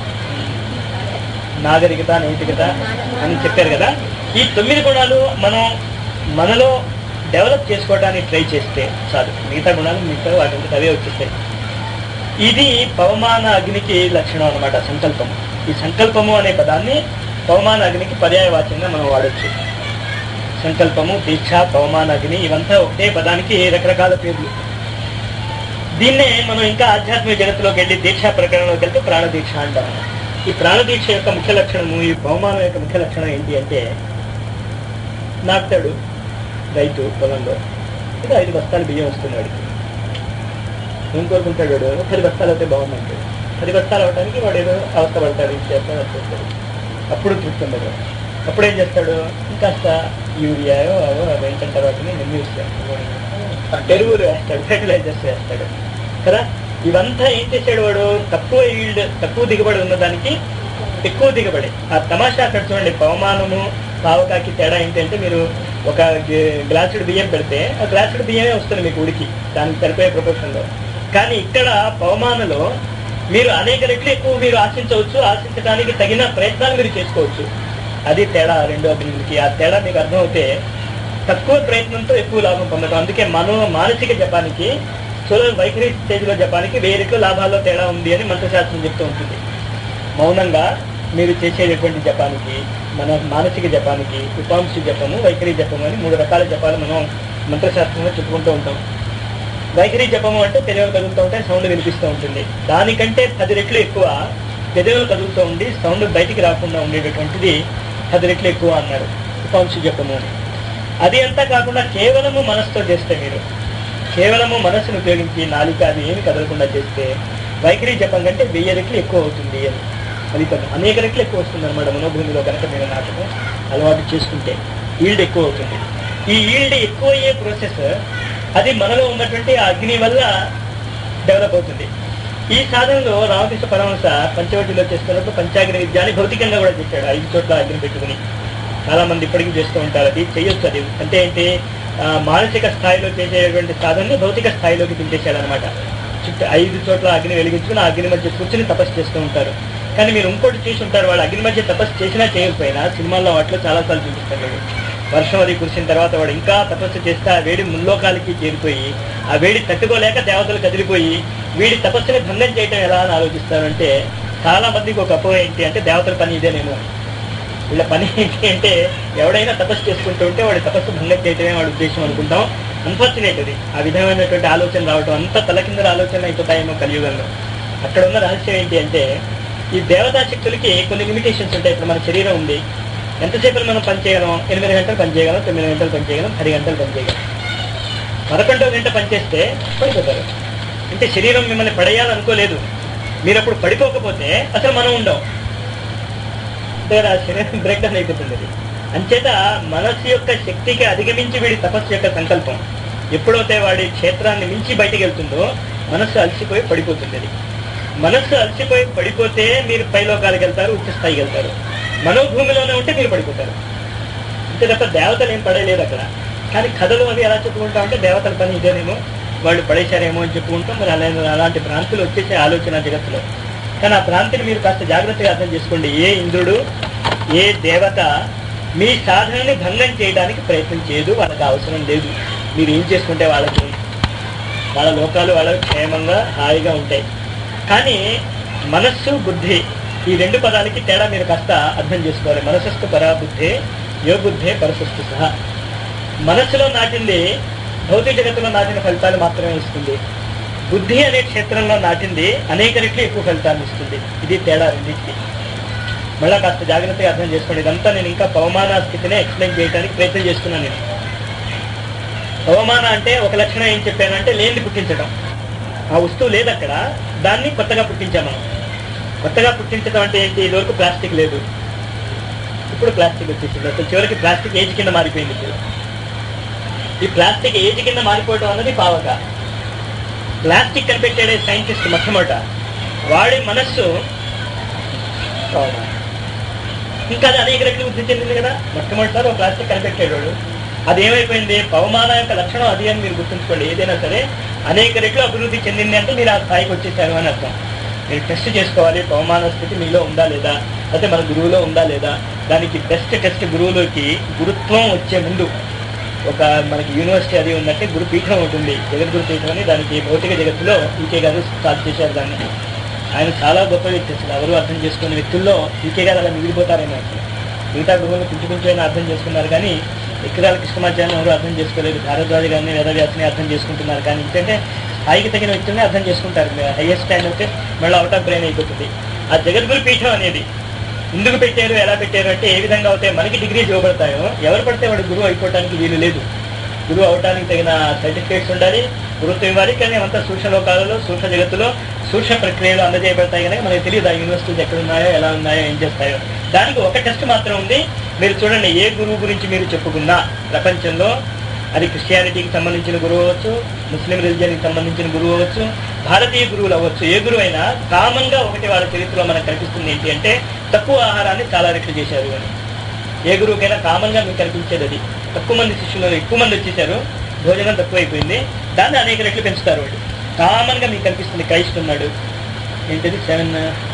నాగరికత నైతికత అని చెప్పారు కదా ఈ తొమ్మిది గుణాలు మనం మనలో డెవలప్ చేసుకోవడానికి ట్రై చేస్తే చాలు మిగతా గుణాలు మిగతా వాటి అవే వచ్చేస్తాయి ఇది పవమాన అగ్నికి లక్షణం అన్నమాట సంకల్పం ఈ సంకల్పము అనే పదాన్ని పవమాన అగ్నికి పర్యాయవాచ్యంగా మనం వాడొచ్చు సంకల్పము దీక్ష పవమాన అగ్ని ఇవంతా ఒకటే పదానికి రకరకాల పేర్లు దీన్నే మనం ఇంకా ఆధ్యాత్మిక జగత్తులోకి వెళ్ళి దీక్షా ప్రకరణలోకి వెళ్తే ప్రాణదీక్ష అంటాము ఈ ప్రాణదీక్ష యొక్క ముఖ్య లక్షణము ఈ బహుమానం యొక్క ముఖ్య లక్షణం ఏంటి అంటే నాటుతాడు రైతు పొలంలో ఇది ఐదు బస్తాలు బియ్యం వస్తుంది వాడికి ఏం కోరుకుంటాడు వాడు పది బస్తాలు అయితే బాగుందంటే పది బస్తాలు అవడానికి వాడు ఏదో అవస్థ పడతాడు ఇది చేస్తాడు అది చేస్తాడు అప్పుడు తృప్తి ఉండదు అప్పుడు ఏం చేస్తాడు ఇంకాస్త యూరియాయో అవో అవి ఏంటంటారు వాటిని నిన్ను యూస్ చేస్తాడు ఎరువులు వేస్తాడు ఫెర్టిలైజర్స్ వేస్తాడు కదా ఇవంతా ఏం చేశాడు వాడు తక్కువ ఈల్డ్ తక్కువ దిగుబడి ఉన్నదానికి ఎక్కువ దిగుబడి ఆ తమాషా అక్కడ చూడండి పవమానము పావకాకి తేడా ఏంటంటే మీరు ఒక గి- గ్లాసుడు బియ్యం పెడితే ఆ గ్లాసుడు బియ్యమే వస్తుంది మీకు ఉడికి దానికి సరిపోయే ప్రపోర్షన్లో కానీ ఇక్కడ పవమానలో మీరు అనేక రెట్లు ఎక్కువ మీరు ఆశించవచ్చు ఆశించడానికి తగిన ప్రయత్నాలు మీరు చేసుకోవచ్చు అది తేడా రెండో అభివృద్ధికి ఆ తేడా మీకు అర్థమవుతే తక్కువ ప్రయత్నంతో ఎక్కువ లాభం పొందడం అందుకే మనో మానసిక జపానికి సోలో వైఖరి స్టేజ్లో జపానికి వెయ్యి రెట్లు లాభాల్లో తేడా ఉంది అని మంత్రశాస్త్రం చెప్తూ ఉంటుంది మౌనంగా మీరు చేసేటటువంటి జపానికి మన మానసిక జపానికి ఉపాంశ జపము వైఖరి జపము అని మూడు రకాల జపాలు మనం మంత్రశాస్త్రంలో చెప్పుకుంటూ ఉంటాం వైఖరి జపము అంటే పెదవులు కదులుతూ ఉంటాయి సౌండ్ వినిపిస్తూ ఉంటుంది దానికంటే పది రెట్లు ఎక్కువ పెదవులు కదులుతూ ఉండి సౌండ్ బయటికి రాకుండా ఉండేటటువంటిది పది రెట్లు ఎక్కువ అన్నారు ఉపాంశ జపము అని అది అంతా కాకుండా కేవలము మనసుతో చేస్తే మీరు కేవలము మనస్సును ఉపయోగించి నాలిక అది ఏమి కదలకుండా చేస్తే వైఖరి జపం కంటే వెయ్యి రెట్లు ఎక్కువ అవుతుంది అని ఫలితం అనేక రెట్లు ఎక్కువ వస్తుంది అనమాట మనోభూమిలో కనుక మీరు నాటకం అలవాటు చేసుకుంటే ఈల్డ్ ఎక్కువ అవుతుంది ఈ ఈల్డ్ ఎక్కువ అయ్యే ప్రాసెస్ అది మనలో ఉన్నటువంటి ఆ అగ్ని వల్ల డెవలప్ అవుతుంది ఈ సాధనలో రామకృష్ణ పరమహంస పంచవటిలో చేస్తున్నప్పుడు పంచాగ్ని విద్య అని భౌతికంగా కూడా చేశాడు ఐదు చోట్ల అగ్ని పెట్టుకుని చాలా మంది ఇప్పటికీ చేస్తూ ఉంటారు అది చేయొచ్చు అది అంటే ఏంటి ఆ, మానసిక స్థాయిలో చేసేటువంటి సాధనని భౌతిక స్థాయిలోకి దించేశాడు అనమాట చుట్టూ ఐదు చోట్ల అగ్ని వెలిగించుకుని ఆ అగ్ని మధ్య కూర్చుని తపస్సు చేస్తూ ఉంటారు కానీ మీరు ఇంకోటి చూసి ఉంటారు వాళ్ళు అగ్ని మధ్య తపస్సు చేసినా చేయకపోయినా సినిమాల్లో వాటిలో చాలాసార్లు చూపిస్తారు వీడు. వర్షం అది కురిసిన తర్వాత వాడు ఇంకా తపస్సు చేస్తే ఆ వేడి ముల్లోకాలకి చేరిపోయి ఆ వేడి తట్టుకోలేక దేవతలు కదిలిపోయి వీడి తపస్సుని భంగం చేయటం ఎలా అని ఆలోచిస్తారంటే చాలా మందికి ఒక అపోహ ఏంటి అంటే దేవతల పని ఇదేనేమో వీళ్ళ పని ఏంటి అంటే ఎవడైనా తపస్సు చేసుకుంటూ ఉంటే వాడి తపస్సు భంగం చేయటమే వాడి ఉద్దేశం అనుకుంటాం అన్ఫార్చునేట్ అది ఆ విధమైనటువంటి ఆలోచన రావటం అంత తలకిందల ఆలోచన అయిపోతాయేమో కలియుగంలో అక్కడ ఉన్న రహస్యం ఏంటి అంటే ఈ దేవతా శక్తులకి కొన్ని లిమిటేషన్స్ ఉంటాయి ఇప్పుడు మన శరీరం ఉంది ఎంతసేపు మనం పని చేయగలం ఎనిమిది గంటలు పని చేయగలం తొమ్మిది గంటలు పని చేయగలం పది గంటలు పని చేయగలం పదకొండవ గంట పనిచేస్తే పడిపోతారు అంటే శరీరం మిమ్మల్ని పడేయాలనుకోలేదు మీరు అప్పుడు పడిపోకపోతే అసలు మనం ఉండం దగ్గర శరీరం బ్రేక్ డౌన్ అయిపోతుంది అది అంచేత మనస్సు యొక్క శక్తికి అధిగమించి వీడి తపస్సు యొక్క సంకల్పం ఎప్పుడైతే వాడి క్షేత్రాన్ని మించి బయటికి వెళ్తుందో మనస్సు అలసిపోయి పడిపోతుంది అది మనస్సు అలసిపోయి పడిపోతే మీరు పైలోకాలకు వెళ్తారు ఉచ్చ స్థాయికి వెళ్తారు మనోభూమిలోనే ఉంటే మీరు పడిపోతారు అంతే తప్ప దేవతలు ఏం పడలేదు అక్కడ కానీ కథలు అవి ఎలా చెప్పుకుంటా ఉంటే దేవతల పని ఇదేనేమో వాళ్ళు పడేశారేమో అని చెప్పుకుంటాం మరి అలా అలాంటి భ్రాంతులు వచ్చేసే ఆలోచన జగత్తులో కానీ ఆ భ్రాంతిని మీరు కాస్త జాగ్రత్తగా అర్థం చేసుకోండి ఏ ఇంద్రుడు ఏ దేవత మీ సాధనని భంగం చేయడానికి ప్రయత్నం చేయదు వాళ్ళకి అవసరం లేదు మీరు ఏం చేసుకుంటే వాళ్ళకి వాళ్ళ లోకాలు వాళ్ళకి క్షేమంగా హాయిగా ఉంటాయి కానీ మనస్సు బుద్ధి ఈ రెండు పదాలకి తేడా మీరు కాస్త అర్థం చేసుకోవాలి మనసస్తు పరా బుద్ధే యో బుద్ధే పరసస్తు సహా మనస్సులో నాటింది భౌతిక జగత్తులో నాటిన ఫలితాలు మాత్రమే ఇస్తుంది బుద్ధి అనే క్షేత్రంలో నాటింది అనేక రెట్లు ఎక్కువ ఫలితాన్ని ఇస్తుంది ఇది తేడా రెండింటికి మళ్ళా కాస్త జాగ్రత్తగా అర్థం చేసుకోండి ఇదంతా నేను ఇంకా పవమాన స్థితినే ఎక్స్ప్లెయిన్ చేయడానికి ప్రయత్నం చేస్తున్నాను నేను పవమాన అంటే ఒక లక్షణం ఏం చెప్పానంటే లేనిది పుట్టించడం ఆ వస్తువు లేదు అక్కడ దాన్ని కొత్తగా పుట్టించాం మనం కొత్తగా పుట్టించడం అంటే ఏంటి ఇదివరకు ప్లాస్టిక్ లేదు ఇప్పుడు ప్లాస్టిక్ వచ్చేసింది అసలు చివరికి ప్లాస్టిక్ ఏజ్ కింద మారిపోయింది ఇప్పుడు ఈ ప్లాస్టిక్ ఏజ్ కింద మారిపోవడం అన్నది పావక ప్లాస్టిక్ కనిపెట్టాడే సైంటిస్ట్ మొట్టమొదట వాడి మనస్సు అవునా. ఇంకా అది అనేక రెట్లు వృద్ధి చెందింది కదా మొట్టమొదటిసారి ఒక ప్లాస్టిక్ కనిపెట్టాడు వాడు. అది ఏమైపోయింది పవమాన యొక్క లక్షణం అది అని మీరు గుర్తుంచుకోండి ఏదైనా సరే అనేక రెట్లు అభివృద్ధి చెందింది అంటే మీరు ఆ స్థాయికి వచ్చేసారు అని అర్థం మీరు టెస్ట్ చేసుకోవాలి పవమాన స్థితి మీలో ఉందా లేదా అయితే మన గురువులో ఉందా లేదా దానికి బెస్ట్ టెస్ట్ గురువులోకి గురుత్వం వచ్చే ముందు ఒక మనకి యూనివర్సిటీ అది ఉందంటే గురు పీఠం ఉంటుంది జగద్గురు పీఠం అని దానికి భౌతిక జగత్తులో ఈకే గారు స్టార్ట్ చేశారు దాన్ని ఆయన చాలా గొప్ప వ్యక్తి అసలు ఎవరు అర్థం చేసుకునే వ్యక్తుల్లో ఈకే గారు అలా మిగిలిపోతారేమో అసలు మిగతా గురువులు కొంచెం కొంచెం అయినా అర్థం చేసుకున్నారు కానీ ఎక్కడాల కృష్ణమాచార్యం ఎవరు అర్థం చేసుకోలేదు భారద్వాజ గారిని వేదవ్యాసని అర్థం చేసుకుంటున్నారు కానీ ఏంటంటే స్థాయికి తగిన వ్యక్తుల్ని అర్థం చేసుకుంటారు హైయెస్ట్ స్టాండ్ అయితే మళ్ళీ అవుట్ ఆఫ్ బ్రెయిన్ అయిపోతుంది ఆ జగద్గురు పీఠం అనేది ఎందుకు పెట్టారు ఎలా పెట్టారు అంటే ఏ విధంగా అవుతాయి మనకి డిగ్రీస్ ఇవ్వబడతాయో ఎవరు పడితే వాడు గురువు అయిపోవడానికి వీలు లేదు గురువు అవటానికి తగిన సర్టిఫికేట్స్ ఉండాలి గురుత్వం ఇవ్వాలి కానీ అంతా సూక్ష్మ లోకాలలో సూక్ష్మ జగత్తులో సూక్ష్మ ప్రక్రియలు అందజేయబడతాయి కనుక మనకి తెలియదు ఆ యూనివర్సిటీస్ ఎక్కడ ఉన్నాయో ఎలా ఉన్నాయో ఏం చేస్తాయో దానికి ఒక టెస్ట్ మాత్రం ఉంది మీరు చూడండి ఏ గురువు గురించి మీరు చెప్పుకున్నా ప్రపంచంలో అది క్రిస్టియానిటీకి సంబంధించిన గురువు అవ్వచ్చు ముస్లిం రిలీజియన్కి సంబంధించిన గురువు అవ్వచ్చు భారతీయ గురువులు అవ్వచ్చు ఏ గురువు అయినా కామన్ గా ఒకటి వాళ్ళ చరిత్రలో మనకు కనిపిస్తుంది ఏంటి అంటే తక్కువ ఆహారాన్ని చాలా రెట్లు చేశారు అని ఏ గురువుకైనా కామన్ గా మీకు కనిపించేది అది తక్కువ మంది శిష్యులు ఎక్కువ మంది వచ్చేసారు భోజనం తక్కువ అయిపోయింది దాన్ని అనేక రెట్లు పెంచుతారు వాళ్ళు కామన్ గా మీకు కనిపిస్తుంది క్రైస్ట్ ఉన్నాడు ఏంటది సెవెన్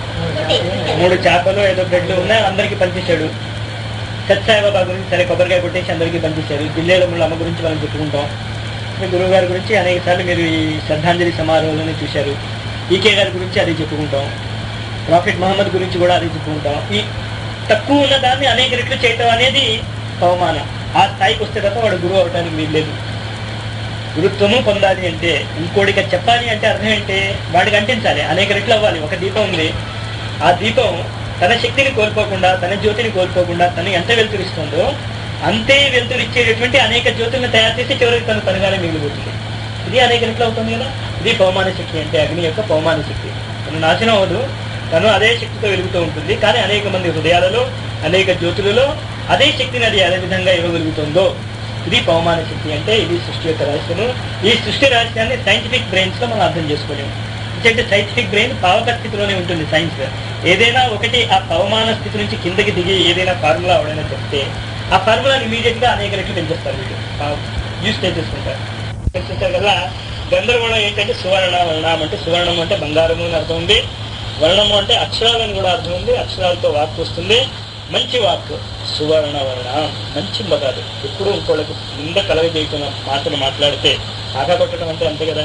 మూడు చేపలు ఏదో బ్రెడ్లు ఉన్నాయి అందరికీ పంచేశాడు సత్సాయిబాబా గురించి సరే కొబ్బరికాయ కొట్టేసి అందరికీ పంపించారు జిల్లేల ముళ్ళ అమ్మ గురించి మనం చెప్పుకుంటాం మీ గురువు గారి గురించి అనేక సార్లు మీరు ఈ శ్రద్ధాంజలి సమారోహంలోనే చూశారు ఈకే గారి గురించి అది చెప్పుకుంటాం ప్రాఫిట్ మహమ్మద్ గురించి కూడా అది చెప్పుకుంటాం ఈ తక్కువ ఉన్న దాన్ని అనేక రెట్లు చేయటం అనేది అవమానం ఆ స్థాయికి వస్తే తప్ప వాడు గురువు అవడానికి వీలు లేదు గురుత్వము పొందాలి అంటే ఇంకోటికి చెప్పాలి అంటే అర్థం ఏంటి వాడికి అంటించాలి అనేక రెట్లు అవ్వాలి ఒక దీపం ఉంది ఆ దీపం తన శక్తిని కోల్పోకుండా తన జ్యోతిని కోల్పోకుండా తను ఎంత వెలుతురిస్తుందో అంతే వెలుతురిచ్చేటటువంటి అనేక జ్యోతులను తయారు చేసి చివరికి తను తనగానే మిగిలిపోతుంది ఇది అనేక రెట్లు అవుతుంది కదా ఇది పవమాన శక్తి అంటే అగ్ని యొక్క పవమాన శక్తి తను నాశనం అవ్వదు తను అదే శక్తితో వెలుగుతూ ఉంటుంది కానీ అనేక మంది హృదయాలలో అనేక జ్యోతులలో అదే శక్తిని అది అదే విధంగా ఇవ్వగలుగుతుందో ఇది పవమాన శక్తి అంటే ఇది సృష్టి యొక్క రహస్యము ఈ సృష్టి రహస్యాన్ని సైంటిఫిక్ బ్రెయిన్స్ లో మనం అర్థం చేసుకోలేము ఎందుకంటే సైంటిఫిక్ బ్రెయిన్ పావక స్థితిలోనే ఉంటుంది సైన్స్ ఏదైనా ఒకటి ఆ పవమాన స్థితి నుంచి కిందకి దిగి ఏదైనా ఫార్ములా అవడైనా చెప్తే ఆ ఫార్ములాని ఇమీడియట్ గా అనేక రెట్లు పెంచేస్తారు వీళ్ళు యూస్ చేసేసుకుంటారు పెంచేస్తారు కదా గందరగోళం ఏంటంటే సువర్ణ వర్ణం అంటే సువర్ణం అంటే బంగారము అని అర్థం ఉంది వర్ణము అంటే అక్షరాలని కూడా అర్థం ఉంది అక్షరాలతో వాక్ వస్తుంది మంచి వాక్ సువర్ణ వర్ణ మంచి పదాలు ఎప్పుడు ఇంకోళ్ళకి ముంద కలగజేయకుండా మాటలు మాట్లాడితే ఆకా కొట్టడం అంటే అంతే కదా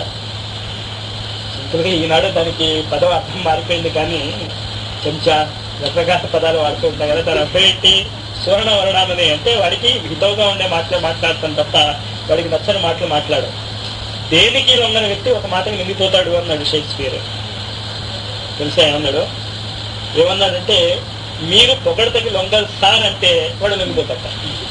సింపుల్గా ఈనాడు దానికి పదం అర్థం మారిపోయింది కానీ చెంచా రకరకాల పదాలు వాడుతూ ఉంటాం కదా దాని అర్థం ఏంటి సువర్ణ వర్ణాలని అంటే వాడికి హితవుగా ఉండే మాటలు మాట్లాడతాం తప్ప వాడికి నచ్చని మాటలు మాట్లాడు దేనికి లొంగని వ్యక్తి ఒక మాటకి నిండిపోతాడు అన్నాడు షేక్స్పియర్ తెలుసా ఏమన్నాడు ఏమన్నాడంటే మీరు పొగడతకి లొంగలు సార్ అంటే వాడు లొంగిపోతాట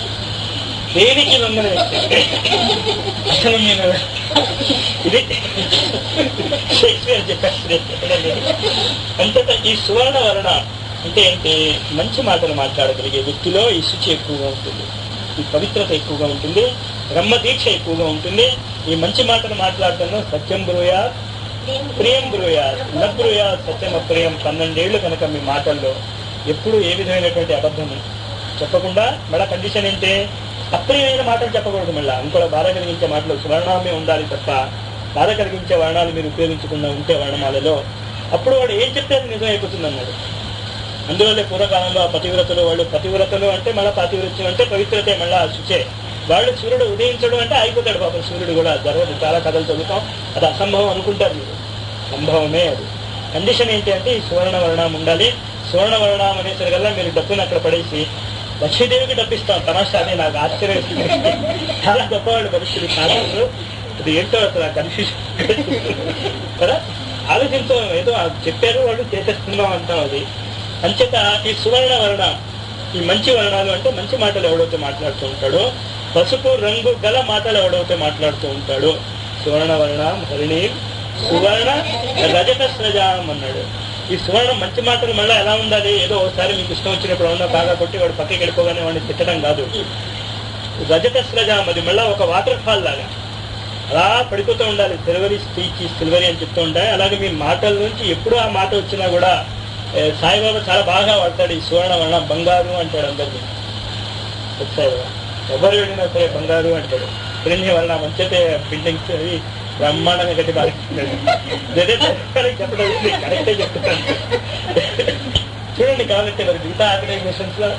దేనికి లొంగని వ్యక్తి అసలు నేను ఇది షేక్స్పియర్ చెప్పారు అంతటా ఈ సువర్ణ వర్ణ అంటే ఏంటి మంచి మాటలు మాట్లాడగలిగే వ్యక్తిలో ఈ శుచి ఎక్కువగా ఉంటుంది ఈ పవిత్రత ఎక్కువగా ఉంటుంది బ్రహ్మ దీక్ష ఎక్కువగా ఉంటుంది ఈ మంచి మాటలు మాట్లాడటంలో సత్యం బ్రూయా ప్రియం బ్రూయా నబ్రూయా సత్యం అప్రియం పన్నెండేళ్లు కనుక మీ మాటల్లో ఎప్పుడు ఏ విధమైనటువంటి అబద్ధము చెప్పకుండా మళ్ళా కండిషన్ ఏంటి అప్రియమైన మాటలు చెప్పకూడదు మళ్ళా ఇంకోటి బాధ కలిగించే మాటలు సువర్ణామే ఉండాలి తప్ప బాధ కలిగించే వర్ణాలు మీరు ఉపయోగించకుండా ఉంటే వర్ణమాలలో అప్పుడు వాడు ఏం చెప్తే అది నిజం అయిపోతుంది అన్నాడు అందువల్లే పూర్వకాలంలో ఆ పతివ్రతలు వాళ్ళు పతివ్రతలు అంటే మళ్ళీ పాతివ్రత్యం అంటే పవిత్రతే మళ్ళీ ఆ శుచే వాళ్ళు సూర్యుడు ఉదయించడం అంటే అయిపోతాడు పాపం సూర్యుడు కూడా జరగదు చాలా కథలు చదువుతాం అది అసంభవం అనుకుంటారు మీరు సంభవమే అది కండిషన్ ఏంటి అంటే ఈ సువర్ణ వర్ణం ఉండాలి సువర్ణ వర్ణం అనేసరికల్లా మీరు డబ్బుని అక్కడ పడేసి లక్ష్మీదేవికి డబ్బిస్తాం తమాషా అని నాకు ఆశ్చర్యం వేస్తుంది. చాలా గొప్పవాళ్ళు మనుషులు చాలా అది ఏంటో అసలు కన్ఫ్యూజన్ కదా ఆలోచించాం ఏదో అది చెప్పారు వాళ్ళు చేసేస్తున్నాం అంటాం అది అంచేత ఈ సువర్ణ వర్ణం ఈ మంచి వర్ణాలు అంటే మంచి మాటలు ఎవడైతే మాట్లాడుతూ ఉంటాడో పసుపు రంగు గల మాటలు ఎవడైతే మాట్లాడుతూ ఉంటాడో సువర్ణ వర్ణం హరిణి సువర్ణ రజత స్రజాం అన్నాడు ఈ సువర్ణ మంచి మాటలు మళ్ళీ ఎలా ఉండాలి ఏదో ఒకసారి మీకు ఇష్టం వచ్చినప్పుడు ఏమన్నా బాగా కొట్టి వాడు పక్కకి వెళ్ళిపోగానే వాడిని తిట్టడం కాదు రజత స్రజాం అది మళ్ళీ ఒక వాటర్ ఫాల్ లాగా అలా పడిపోతూ ఉండాలి సిల్వరీ స్పీచ్ సిల్వరీ అని చెప్తూ ఉంటాయి అలాగే మీ మాటల నుంచి ఎప్పుడు ఆ మాట వచ్చినా కూడా ఏ, సాయిబాబా చాలా బాగా వాడతాడు ఈ సువర్ణ వర్ణ బంగారు అంటాడు అందరినీ సాయిబాబా ఎవరు వెళ్ళినా సరే బంగారు అంటాడు హిరణ్య వర్ణ మంచితే బిల్డింగ్స్ అవి బ్రహ్మాండంగా కట్టి బాగా చెప్పడం కరెక్టే చెప్తున్నాను చూడండి కావాలంటే మరి మిగతా ఆర్గనైజేషన్స్ లో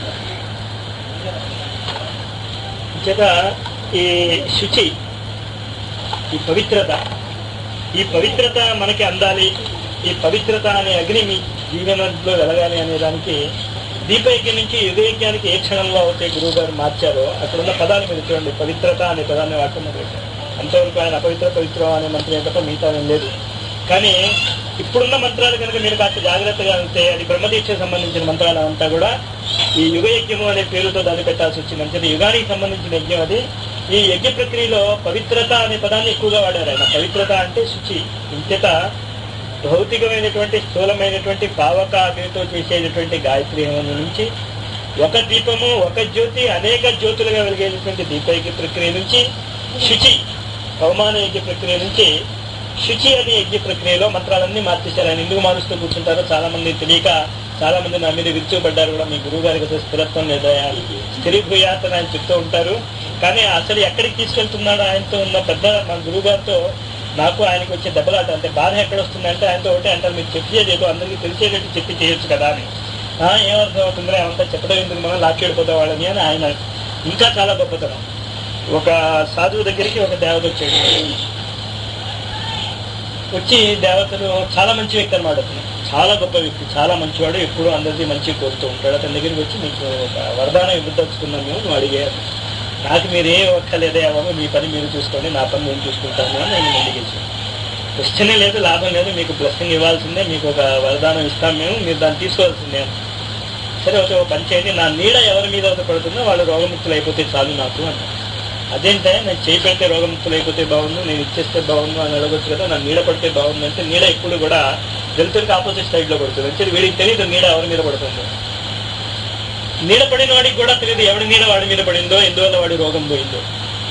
చేత ఈ శుచి ఈ పవిత్రత ఈ పవిత్రత మనకి అందాలి ఈ పవిత్రత అనే అగ్ని మీ జీవనంలో వెలగాలి అనే దానికి దీపయజ్ఞం నుంచి యుగయజ్ఞానికి ఏ క్షణంలో అయితే గురువు గారు మార్చారో అక్కడ ఉన్న పదాలు మీరు చూడండి పవిత్రత అనే పదాన్ని వాడటం మొదలెట్టారు అంతవరకు ఆయన అపవిత్ర పవిత్రం అనే మంత్రం తప్ప మిగతా ఏం లేదు కానీ ఇప్పుడున్న మంత్రాలు కనుక మీరు కాస్త జాగ్రత్తగా ఉంటే అది బ్రహ్మదీక్షకు సంబంధించిన మంత్రాలు అంతా కూడా ఈ యుగ యజ్ఞము అనే పేరుతో దాన్ని పెట్టాల్సి వచ్చింది అంటే యుగానికి సంబంధించిన యజ్ఞం అది ఈ యజ్ఞ ప్రక్రియలో పవిత్రత అనే పదాన్ని ఎక్కువగా వాడారు ఆయన పవిత్రత అంటే శుచి ఇంతట భౌతికమైనటువంటి స్థూలమైనటువంటి పావక అగ్నితో చేసేటటువంటి గాయత్రి హోమం నుంచి ఒక దీపము ఒక జ్యోతి అనేక జ్యోతులుగా వెలిగేటటువంటి దీపయజ్ఞ ప్రక్రియ నుంచి శుచి అవమాన యజ్ఞ ప్రక్రియ నుంచి శుచి అనే యజ్ఞ ప్రక్రియలో మంత్రాలన్నీ మార్చేశారు ఆయన ఎందుకు మారుస్తూ కూర్చుంటారో చాలా మంది తెలియక చాలా మంది నా మీద విరుచుపడ్డారు కూడా మీ గురువు గారికి అసలు స్థిరత్వం లేదా స్థిరీభూయాత్ అని ఆయన చెప్తూ ఉంటారు కానీ అసలు ఎక్కడికి తీసుకెళ్తున్నాడు ఆయనతో ఉన్న పెద్ద మా గురువు గారితో నాకు ఆయనకు వచ్చే దెబ్బలాట అంటే బాధ ఎక్కడ వస్తుందంటే ఆయనతో ఒకటే అంటారు మీరు చెప్పేది ఏదో అందరికీ తెలిసేటట్టు చెప్పి చేయొచ్చు కదా అని "ఆ, ఏమర్థం అవుతుందో ఏమంతా చెప్పడం ఎందుకు మనం లాక్కెడిపోతాం వాళ్ళని అని ఆయన ఇంకా చాలా గొప్పతనం ఒక సాధువు దగ్గరికి ఒక దేవత వచ్చాడు వచ్చి దేవతలు చాలా మంచి వ్యక్తి అనమాట అతను చాలా గొప్ప వ్యక్తి చాలా మంచివాడు ఎప్పుడూ అందరికీ మంచి కోరుతూ ఉంటాడు అతని దగ్గరికి వచ్చి మీకు ఒక వరదానం ఇవ్వదలుచుకున్నాను మేము నువ్వు అడిగారు నాకు మీరు ఏ ఒక్కలేదే అవ్వము మీ పని మీరు చూసుకోండి నా పని నేను చూసుకుంటాను అని నేను ముందుకేసాను క్వశ్చనే లేదు లాభం లేదు మీకు బ్లెస్సింగ్ ఇవ్వాల్సిందే మీకు ఒక వరదానం ఇస్తాం మేము మీరు దాన్ని తీసుకోవాల్సిందే అని. సరే ఒక ఒక పని చేయండి నా నీడ ఎవరి మీద అయితే పడుతుందో వాళ్ళు రోగముక్తులు అయిపోతే చాలు నాకు అన్నారు అదేంటే నేను చేయి పెడితే రోగముక్తులు అయిపోతే బాగుండు నేను ఇచ్చేస్తే బాగుండు అని అడగొచ్చు కదా నా నీడ పడితే బాగుంది అంటే నీడ ఎప్పుడు కూడా వెళ్తురికి ఆపోజిట్ సైడ్ లో పడుతుంది అంటే వీడికి తెలియదు నీడ ఎవరి మీద పడుతుందో నీడ పడిన వాడికి కూడా తెలియదు ఎవడి నీడ వాడి మీద పడిందో ఎందువల్ల వాడి రోగం పోయిందో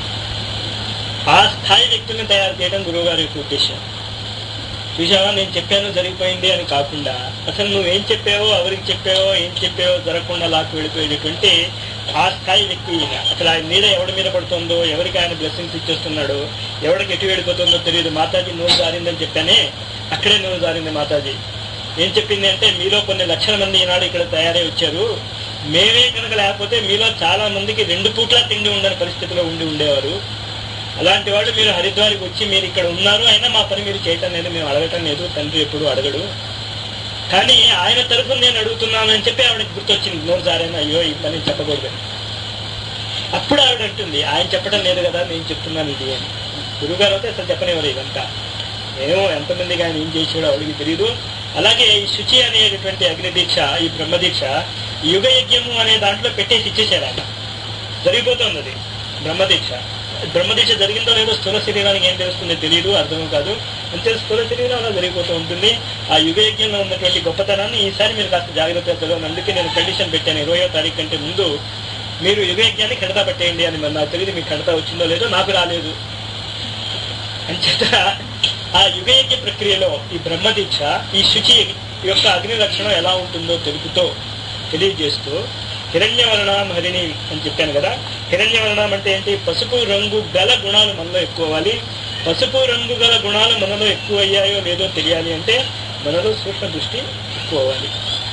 ఆ స్థాయి వ్యక్తుల్ని తయారు చేయడం గురువు గారి యొక్క ఉద్దేశం చూసావా నేను చెప్పాను జరిగిపోయింది అని కాకుండా అసలు నువ్వేం చెప్పావో ఎవరికి చెప్పావో ఏం చెప్పావో జరగకుండా లాక్కు వెళ్ళిపోయేటటువంటి ఆ స్థాయి వ్యక్తి ఈయన అసలు ఆయన నీడ ఎవడి మీద పడుతుందో ఎవరికి ఆయన బ్లెస్సింగ్స్ ఇచ్చేస్తున్నాడో ఎవరికి ఎటు వెళ్ళిపోతుందో తెలియదు మాతాజీ నూరు జారిందని చెప్పానే అక్కడే నూరు జారింది మాతాజీ ఏం చెప్పింది అంటే మీలో కొన్ని లక్షల మంది ఈనాడు ఇక్కడ తయారై వచ్చారు మేమే కనుక లేకపోతే మీలో చాలా మందికి రెండు పూట్ల తిండి ఉండని పరిస్థితిలో ఉండి ఉండేవారు అలాంటి వాళ్ళు మీరు హరిద్వార్కి వచ్చి మీరు ఇక్కడ ఉన్నారు అయినా మా పని మీరు చేయటం లేదు మేము అడగటం లేదు తండ్రి ఎప్పుడు అడగడు కానీ ఆయన తరఫున నేను అడుగుతున్నాను అని చెప్పి ఆవిడకి గుర్తొచ్చింది నోరు జారైనా అయ్యో ఈ పని చెప్పకూడదు అప్పుడు ఆవిడ అంటుంది ఆయన చెప్పడం లేదు కదా నేను చెప్తున్నాను ఇది అని గురుగారు అయితే అసలు చెప్పనివ్వరు ఇదంతా ఏమో ఎంతమందికి ఆయన ఏం చేసాడో ఆవిడకి తెలియదు అలాగే ఈ శుచి అనేటటువంటి అగ్ని దీక్ష ఈ బ్రహ్మ దీక్ష ఈ యుగ యజ్ఞము అనే దాంట్లో పెట్టేసి ఇచ్చేసారు ఆయన జరిగిపోతుంది అది బ్రహ్మదీక్ష బ్రహ్మదీక్ష జరిగిందో లేదో స్థూల శరీరానికి ఏం తెలుస్తుందో తెలియదు అర్థం కాదు అంతే స్థూల శరీరం అలా జరిగిపోతూ ఉంటుంది ఆ యుగ యజ్ఞంలో ఉన్నటువంటి గొప్పతనాన్ని ఈసారి మీరు కాస్త జాగ్రత్తగా చదవండి అందుకే నేను కండిషన్ పెట్టాను ఇరవయో తారీఖు కంటే ముందు మీరు యుగ యజ్ఞాన్ని కడతా పెట్టేయండి అని మరి నాకు తెలియదు మీకు కడతా వచ్చిందో లేదో నాకు రాలేదు అంచేత ఆ యుగయజ్ఞ ప్రక్రియలో ఈ బ్రహ్మదీక్ష ఈ శుచి యొక్క అగ్ని లక్షణం ఎలా ఉంటుందో తెలుపుతో తెలియజేస్తూ హిరణ్యవర్ణం హరిణి అని చెప్పాను కదా హిరణ్యవర్ణం అంటే ఏంటి పసుపు రంగు గల గుణాలు మనలో ఎక్కువ అవ్వాలి పసుపు రంగు గల గుణాలు మనలో ఎక్కువ అయ్యాయో లేదో తెలియాలి అంటే మనలో సూక్ష్మ దృష్టి ఎక్కువ అవ్వాలి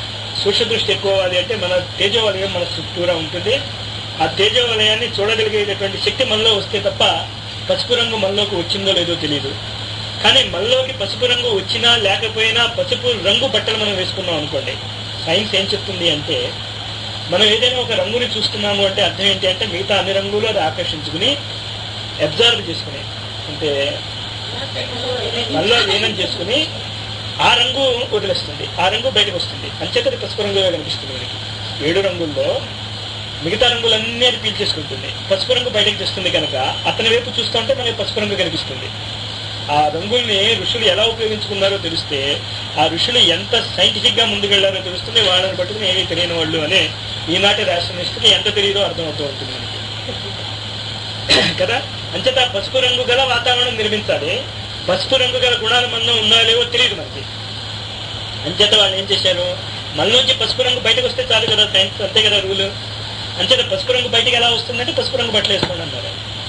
సూక్ష్మ దృష్టి ఎక్కువ అవ్వాలి అంటే మన తేజోవలయం మన చుట్టూరా ఉంటుంది ఆ తేజోవలయాన్ని చూడగలిగేటటువంటి శక్తి మనలో వస్తే తప్ప పసుపు రంగు మనలోకి వచ్చిందో లేదో తెలియదు కానీ మనలోకి పసుపు రంగు వచ్చినా లేకపోయినా పసుపు రంగు బట్టలు మనం వేసుకున్నాం అనుకోండి సైన్స్ ఏం చెప్తుంది అంటే మనం ఏదైనా ఒక రంగుని చూస్తున్నాము అంటే అర్థం ఏంటి అంటే మిగతా అన్ని రంగులు అది ఆకర్షించుకుని అబ్జర్వ్ చేసుకుని అంటే మనలో లీనం చేసుకుని ఆ రంగు వదిలేస్తుంది ఆ రంగు బయటకు వస్తుంది అంచేతది పసుపు రంగుగా కనిపిస్తుంది మనకి ఏడు రంగుల్లో మిగతా రంగులన్నీ అది పీల్చేసుకుంటుంది పసుపు రంగు బయటకు తెస్తుంది కనుక అతని వైపు చూస్తూ ఉంటే మనకి పసుపు రంగు కనిపిస్తుంది ఆ రంగుల్ని ఋషులు ఎలా ఉపయోగించుకున్నారో తెలిస్తే ఆ ఋషులు ఎంత సైంటిఫిక్ గా ముందుకెళ్లారో తెలుస్తుంది వాళ్ళని పట్టుకుని ఏమీ తెలియని వాళ్ళు అనే ఈనాటి రాష్ట్రనిస్తుకి ఎంత తెలియదో అర్థమవుతూ ఉంటుంది మనకి కదా అంచేత పసుపు రంగు గల వాతావరణం నిర్మించాలి పసుపు రంగు గల గుణాలు మనలో ఉన్నాయో లేవో తెలియదు మనకి అంచేత వాళ్ళు ఏం చేశారు మనలోంచి పసుపు రంగు బయటకు వస్తే చాలు కదా సైన్స్ అంతే కదా రూలు అంచేత పసుపు రంగు బయటికి ఎలా వస్తుందంటే పసుపు రంగు బట్టలు వేసుకోండి అన్నారు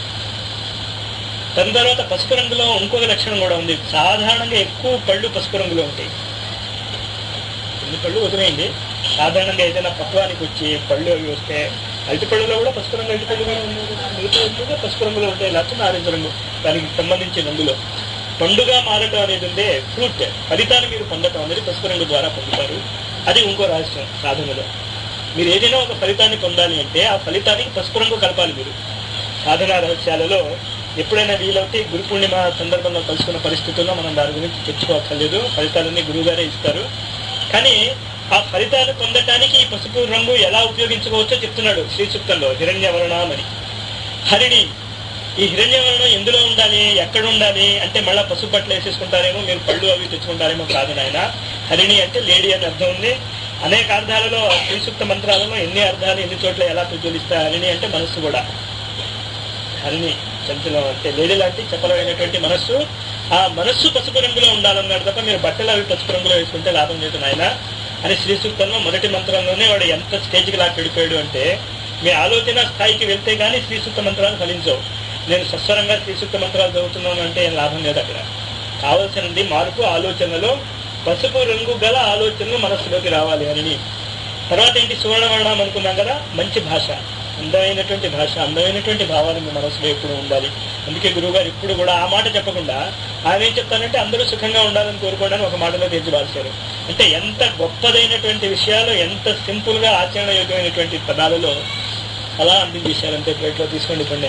దాని తర్వాత పసుపు రంగులో ఇంకొక లక్షణం కూడా ఉంది సాధారణంగా ఎక్కువ పళ్ళు పసుపు రంగులో ఉంటాయి కొన్ని పళ్ళు వదిలేయండి సాధారణంగా ఏదైనా పక్వానికి వచ్చి పళ్ళు అవి వస్తే అరటి పళ్ళులో కూడా పసుపు రంగు అరటి పళ్ళు కూడా ఉన్నాయి. మిగతా కూడా పసుపు రంగులో ఉంటాయి లేకపోతే ఆరెంజ్ రంగు దానికి సంబంధించిన రంగులో పండుగ మారటం అనేది ఉందే ఫ్రూట్ ఫలితాన్ని మీరు పొందటం అనేది పసుపు రంగు ద్వారా పొందుతారు అది ఇంకో రహస్యం సాధనలో మీరు ఏదైనా ఒక ఫలితాన్ని పొందాలి అంటే ఆ ఫలితానికి పసుపు రంగు కలపాలి మీరు సాధనా రహస్యాలలో ఎప్పుడైనా వీలవుతే గురు పూర్ణిమ సందర్భంగా కలుసుకున్న పరిస్థితుల్లో మనం దాని గురించి తెచ్చుకోవక్కర్లేదు ఫలితాలన్నీ గురువు గారే ఇస్తారు కానీ ఆ ఫలితాలు పొందటానికి ఈ పసుపు రంగు ఎలా ఉపయోగించుకోవచ్చో చెప్తున్నాడు శ్రీ సూక్తంలో హిరణ్యవరణమని హరిణి ఈ హిరణ్యవరణం ఎందులో ఉండాలి ఎక్కడ ఉండాలి అంటే మళ్ళా పసుపు బట్టలు వేసేసుకుంటారేమో మీరు పళ్ళు అవి తెచ్చుకుంటారేమో కాదు నాయన హరిణి అంటే లేడీ అని అర్థం ఉంది అనేక అర్థాలలో శ్రీ సూక్త మంత్రాలలో ఎన్ని అర్థాలు ఎన్ని చోట్ల ఎలా ప్రజ్వలిస్తాయి హరిణి అంటే మనస్సు కూడా హరిణి చంచలం అంటే లేడీ లాంటి చెప్పలమైనటువంటి మనస్సు ఆ మనస్సు పసుపు రంగులో ఉండాలన్నాడు తప్ప మీరు బట్టలు అవి పసుపు రంగులో వేసుకుంటే లాభం లేదు నాయన అని శ్రీ సూక్తంలో మొదటి మంత్రంలోనే వాడు ఎంత స్టేజ్కి లాక్ వెళ్ళిపోయాడు అంటే మీ ఆలోచన స్థాయికి వెళ్తే గానీ శ్రీ సూక్త మంత్రాలు ఫలించవు నేను సస్వరంగా శ్రీ సూక్త మంత్రాలు చదువుతున్నాను అంటే ఏం లాభం లేదు అక్కడ కావలసినది మార్పు ఆలోచనలో పసుపు రంగు గల ఆలోచనలు మనస్సులోకి రావాలి అని తర్వాత ఏంటి సువర్ణవర్ణం అనుకున్నాం కదా మంచి భాష అందమైనటువంటి భాష అందమైనటువంటి భావాలు మీ మనసులో ఎప్పుడు ఉండాలి అందుకే గురువు గారు ఇప్పుడు కూడా ఆ మాట చెప్పకుండా ఆయన ఏం చెప్తానంటే అందరూ సుఖంగా ఉండాలని కోరుకోవడానికి ఒక మాటలో తెచ్చి బాల్చారు అంటే ఎంత గొప్పదైనటువంటి విషయాలు ఎంత సింపుల్ గా ఆచరణ యోగ్యమైనటువంటి పదాలలో అలా అందించేశారు అంతే ప్లేట్లో తీసుకోండి పండి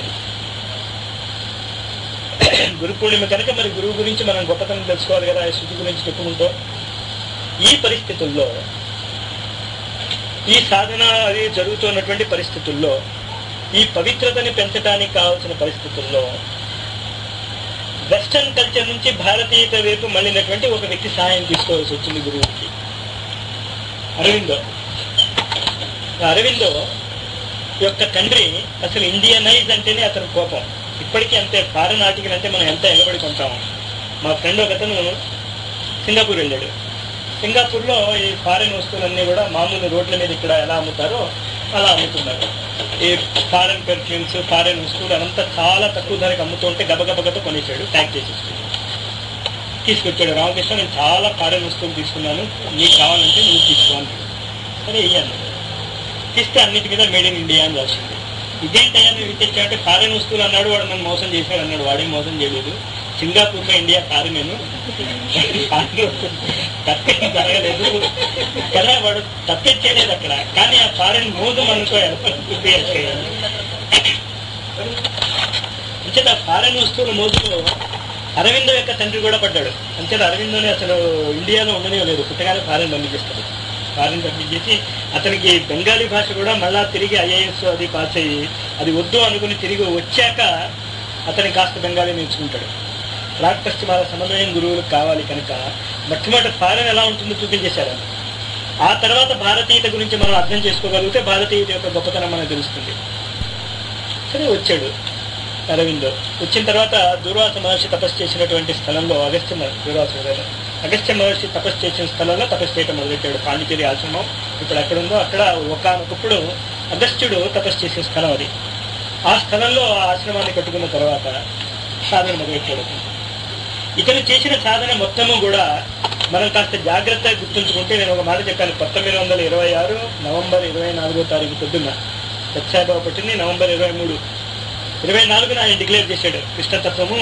గురు పూర్ణిమ కనుక మరి గురువు గురించి మనం గొప్పతనం తెలుసుకోవాలి కదా శృతి గురించి చెప్పుకుంటూ ఈ పరిస్థితుల్లో ఈ సాధన అది జరుగుతున్నటువంటి పరిస్థితుల్లో ఈ పవిత్రతని పెంచడానికి కావాల్సిన పరిస్థితుల్లో వెస్టర్న్ కల్చర్ నుంచి భారతీయత వైపు మళ్ళినటువంటి ఒక వ్యక్తి సహాయం తీసుకోవాల్సి వచ్చింది గురువుకి అరవిందో ఆ అరవిందో యొక్క తండ్రి అసలు ఇండియనైజ్ అంటేనే అతని కోపం ఇప్పటికీ అంతే ఫారెన్ ఆర్టికల్ అంటే మనం ఎంత ఎగబడి కొంటాము మా ఫ్రెండ్ ఒకతను సింగపూర్ వెళ్ళాడు సింగపూర్లో ఈ ఫారెన్ వస్తువులన్నీ కూడా మామూలు రోడ్ల మీద ఇక్కడ ఎలా అమ్ముతారో అలా అమ్ముతున్నారు ఈ ఫారెన్ పెర్ఫ్యూమ్స్ ఫారెన్ వస్తువులు అదంతా చాలా తక్కువ ధరకు అమ్ముతుంటే గబగబగతో కొనేసాడు ప్యాక్ చేసేసుకుని తీసుకొచ్చాడు రామకృష్ణ నేను చాలా ఫారెన్ వస్తువులు తీసుకున్నాను నీకు కావాలంటే నువ్వు తీసుకోవాలి సరే ఇయ్యాను తీస్తే అన్నిటి మీద మేడ్ ఇన్ ఇండియా అని రాసింది ఇదేంటయ్యా నువ్వు ఇది తెచ్చావంటే ఫారెన్ వస్తువులు అన్నాడు వాడు నన్ను మోసం చేశాడు అన్నాడు వాడేం మోసం చేయలేదు సింగపూర్ లో ఇండియా కారు నేను తప్పేం జరగలేదు కదా వాడు తప్పించేయలేదు అక్కడ కానీ ఆ ఫారెన్ మోజు మనకు అంచేత ఆ ఫారెన్ వస్తువుల మోజులో అరవిందో యొక్క తండ్రి కూడా పడ్డాడు అంచేత అరవిందోని అసలు ఇండియాలో ఉండనే లేదు పుట్టగానే ఫారెన్ పంపించేస్తాడు ఫారెన్ పంపించేసి అతనికి బెంగాలీ భాష కూడా మళ్ళా తిరిగి ఐఏఎస్ అది పాస్ అయ్యి అది వద్దు అనుకుని తిరిగి వచ్చాక అతని కాస్త బెంగాలీ నేర్చుకుంటాడు ప్రాక్ పశ్చిమాల సమన్వయం గురువులకు కావాలి కనుక మొట్టమొదటి ఫారెన్ ఎలా ఉంటుందో చూపించేశారు ఆయన. ఆ తర్వాత భారతీయత గురించి మనం అర్థం చేసుకోగలిగితే భారతీయత యొక్క గొప్పతనం మనకు తెలుస్తుంది సరే వచ్చాడు అరవిందో వచ్చిన తర్వాత దూర్వాస మహర్షి తపస్సు చేసినటువంటి స్థలంలో అగస్త్య మహర్షి దూర్వాస గారు. అగస్త్య మహర్షి తపస్సు చేసిన స్థలంలో తపస్సు చేయటం మొదలెట్టాడు పాండిచేరి ఆశ్రమం ఇప్పుడు ఎక్కడ ఉందో అక్కడ ఒకనొకప్పుడు అగస్త్యుడు తపస్సు చేసిన స్థలం అది ఆ స్థలంలో ఆ ఆశ్రమాన్ని కట్టుకున్న తర్వాత సాధన మొదలెట్టాడు ఇతను చేసిన సాధన మొత్తము కూడా మనం కాస్త జాగ్రత్తగా గుర్తుంచుకుంటే నేను ఒక మాట చెప్పాను పంతొమ్మిది వందల ఇరవై ఆరు నవంబర్ ఇరవై నాలుగో తారీఖు పొద్దున్న సత్యాబాబు పుట్టింది నవంబర్ ఇరవై మూడు ఇరవై నాలుగున ఆయన డిక్లేర్ చేశాడు కృష్ణతత్వము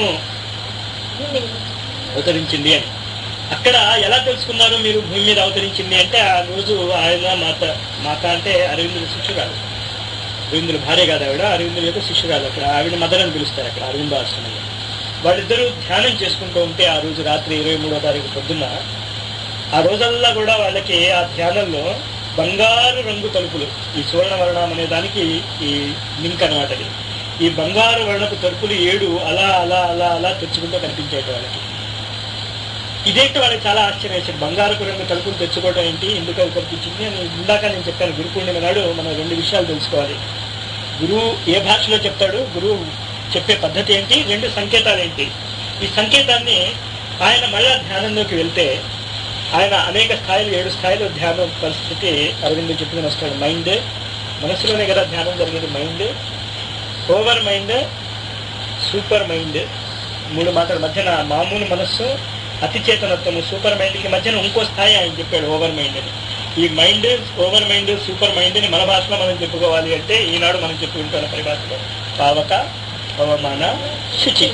అవతరించింది అని అక్కడ ఎలా తెలుసుకున్నారు మీరు భూమి మీద అవతరించింది అంటే ఆ రోజు ఆయన మాత మాత అంటే అరవిందుల శిష్యురాలు అరవిందుల భార్య కాదు ఆవిడ అరవిందుల యొక్క శిష్యురాలు అక్కడ ఆవిడ మదర్ అని పిలుస్తారు అక్కడ అరవింద ఆశ్రమంలో వాళ్ళిద్దరూ ధ్యానం చేసుకుంటూ ఉంటే ఆ రోజు రాత్రి ఇరవై మూడో తారీఖు పొద్దున్న ఆ రోజల్లా కూడా వాళ్ళకి ఆ ధ్యానంలో బంగారు రంగు తలుపులు ఈ సువర్ణ వర్ణం అనే దానికి ఈ లింక్ అనమాట అది ఈ బంగారు వర్ణపు తలుపులు ఏడు అలా అలా అలా అలా తెచ్చుకుంటూ కనిపించేటి వాళ్ళకి ఇదేంటి వాళ్ళకి చాలా ఆశ్చర్యం వేసింది బంగారపు రంగు తలుపులు తెచ్చుకోవడం ఏంటి ఎందుకు అది కనిపించింది అని ఇందాక నేను చెప్పాను గురు పూర్ణిమ నాడు మనం రెండు విషయాలు తెలుసుకోవాలి గురువు ఏ భాషలో చెప్తాడు గురువు చెప్పే పద్ధతి ఏంటి రెండు సంకేతాలు ఏంటి ఈ సంకేతాన్ని ఆయన మళ్ళా ధ్యానంలోకి వెళ్తే ఆయన అనేక స్థాయిలు ఏడు స్థాయిలో ధ్యానం పరిస్థితి అరవింద్ చెప్పుకుని వస్తాడు మైండ్ మనసులోనే కదా ధ్యానం జరిగేది mind over mind super mind మూడు మాటల మధ్యన మామూలు మనస్సు అతి చేతనత్వము సూపర్ మైండ్కి మధ్యన ఇంకో స్థాయి ఆయన చెప్పాడు ఓవర్ మైండ్ అని ఈ mind over mind super mind ని మన భాషలో మనం చెప్పుకోవాలి అంటే ఈనాడు మనం చెప్పుకుంటున్న పరిభాషలో పావక పవమాన శుచి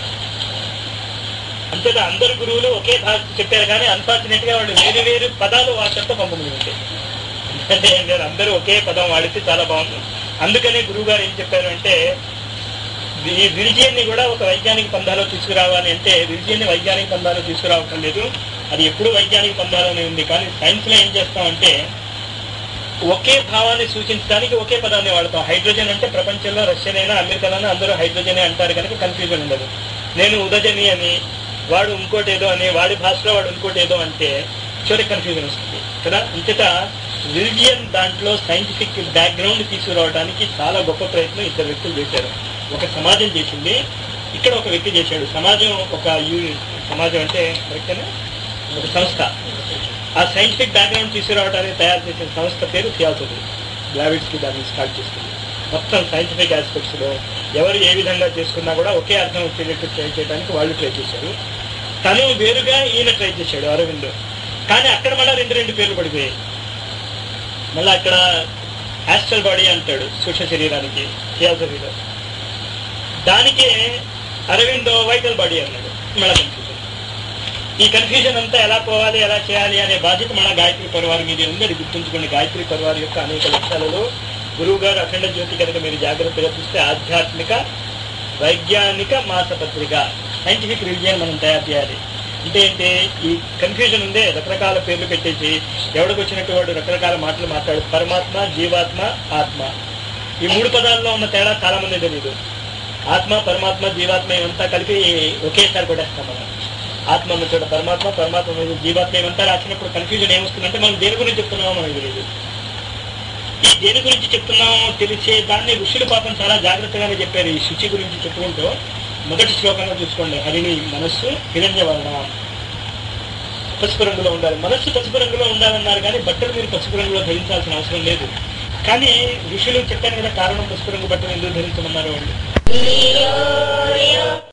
అంతేగా అందరు గురువులు ఒకే భాష చెప్పారు కానీ అన్ఫార్చునేట్ గా వాళ్ళు వేరు వేరు పదాలు వాడటంతో పంపములు ఉంటాయి ఎందుకంటే ఏం లేదు, అందరూ ఒకే పదం వాడితే చాలా బాగుంది అందుకనే గురువు గారు ఏం చెప్పారు అంటే ఈ రిలిజియన్ ని కూడా ఒక వైజ్ఞానిక పందాలో తీసుకురావాలి అంటే రిలిజియన్ ని వైజ్ఞానిక పందాలో తీసుకురావటం లేదు అది ఎప్పుడు వైజ్ఞానిక పందాలోనే ఉంది కానీ సైన్స్ లో ఏం చేస్తామంటే ఒకే భావాన్ని సూచించడానికి ఒకే పదాన్ని వాడతాం హైడ్రోజన్ అంటే ప్రపంచంలో రష్యన్ అయినా అమెరికన్ అందరూ హైడ్రోజనే అంటారు కనుక కన్ఫ్యూజన్ ఉండదు నేను ఉదజని అని వాడు ఇంకోటి ఏదో అని వాడి భాషలో వాడు ఇంకోటి ఏదో అంటే చివరికి కన్ఫ్యూజన్ వస్తుంది కదా ఇంతటా రిలిజియన్ దాంట్లో సైంటిఫిక్ బ్యాక్గ్రౌండ్ తీసుకురావడానికి చాలా గొప్ప ప్రయత్నం ఇద్దరు వ్యక్తులు చేశారు ఒక సమాజం చేసింది ఇక్కడ ఒక వ్యక్తి చేశాడు సమాజం ఒక యూ- సమాజం అంటే కరెక్టేనా ఒక సంస్థ ఆ సైంటిఫిక్ బ్యాక్గ్రౌండ్ తీసుకురావడానికి తయారు చేసిన సంస్థ పేరు థియాసఫీ గ్లావిడ్స్ కి దాన్ని స్టార్ట్ చేస్తుంది మొత్తం సైంటిఫిక్ ఆస్పెక్ట్స్ లో ఎవరు ఏ విధంగా చేసుకున్నా కూడా ఒకే అర్థం వచ్చేటట్టు ట్రై చేయడానికి వాళ్ళు ట్రై చేశారు తను వేరుగా ఈయన ట్రై చేశాడు అరవింద్ కానీ అక్కడ మళ్ళీ రెండు రెండు పేర్లు పడిపోయాయి మళ్ళీ అక్కడ యాస్ట్రల్ బాడీ అంటాడు సూక్ష్మ శరీరానికి థియాసఫీలో దానికే అరవిందో వైటల్ బాడీ అన్నాడు మళ్ళీ కన్ఫ్యూజన్ ఈ కన్ఫ్యూజన్ అంతా ఎలా పోవాలి ఎలా చేయాలి అనే బాధ్యత మన గాయత్రి పరివారం మీద ఉంది అది గుర్తుంచుకోండి గాయత్రి పరివార్ యొక్క అనేక లక్ష్యాలలో గురువు గారు అఖండ జ్యోతి కనుక మీరు జాగ్రత్తగా చూస్తే ఆధ్యాత్మిక వైజ్ఞానిక మాసపత్రిక సైంటిఫిక్ రిలిజియన్ మనం తయారు చేయాలి అంటే ఏంటి ఈ కన్ఫ్యూజన్ ఉందే రకరకాల పేర్లు పెట్టేసి ఎవడికి వచ్చినట్టు వాడు రకరకాల మాటలు మాట్లాడు పరమాత్మ జీవాత్మ ఆత్మ ఈ మూడు పదాల్లో ఉన్న తేడా చాలా మంది తెలియదు ఆత్మ పరమాత్మ జీవాత్మ ఇవంతా కలిపి ఒకేసారి కొట్టేస్తాం మనం ఆత్మ ఉన్న చోట పరమాత్మ పరమాత్మ మీద జీవాత్మ ఇవంతా రాసినప్పుడు కన్ఫ్యూజన్ ఏమొస్తుందంటే మనం దేని గురించి చెప్తున్నామో మనకు తెలియదు ఈ దేని గురించి చెప్తున్నామో తెలిసే దాన్ని ఋషులు పాపం చాలా జాగ్రత్తగానే చెప్పారు ఈ శుచి గురించి చెప్పుకుంటూ మొదటి శ్లోకంలో చూసుకోండి హరిని మనస్సు హిరణ్యవర్ణ పసుపు రంగులో ఉండాలి మనస్సు పసుపు రంగులో ఉండాలన్నారు కానీ బట్టలు మీరు పసుపు రంగులో ధరించాల్సిన అవసరం లేదు కానీ ఋషులు చెప్పారు కదా కారణం పసుపు రంగు బట్టలు ఎందుకు ధరించమన్నారు వాళ్ళు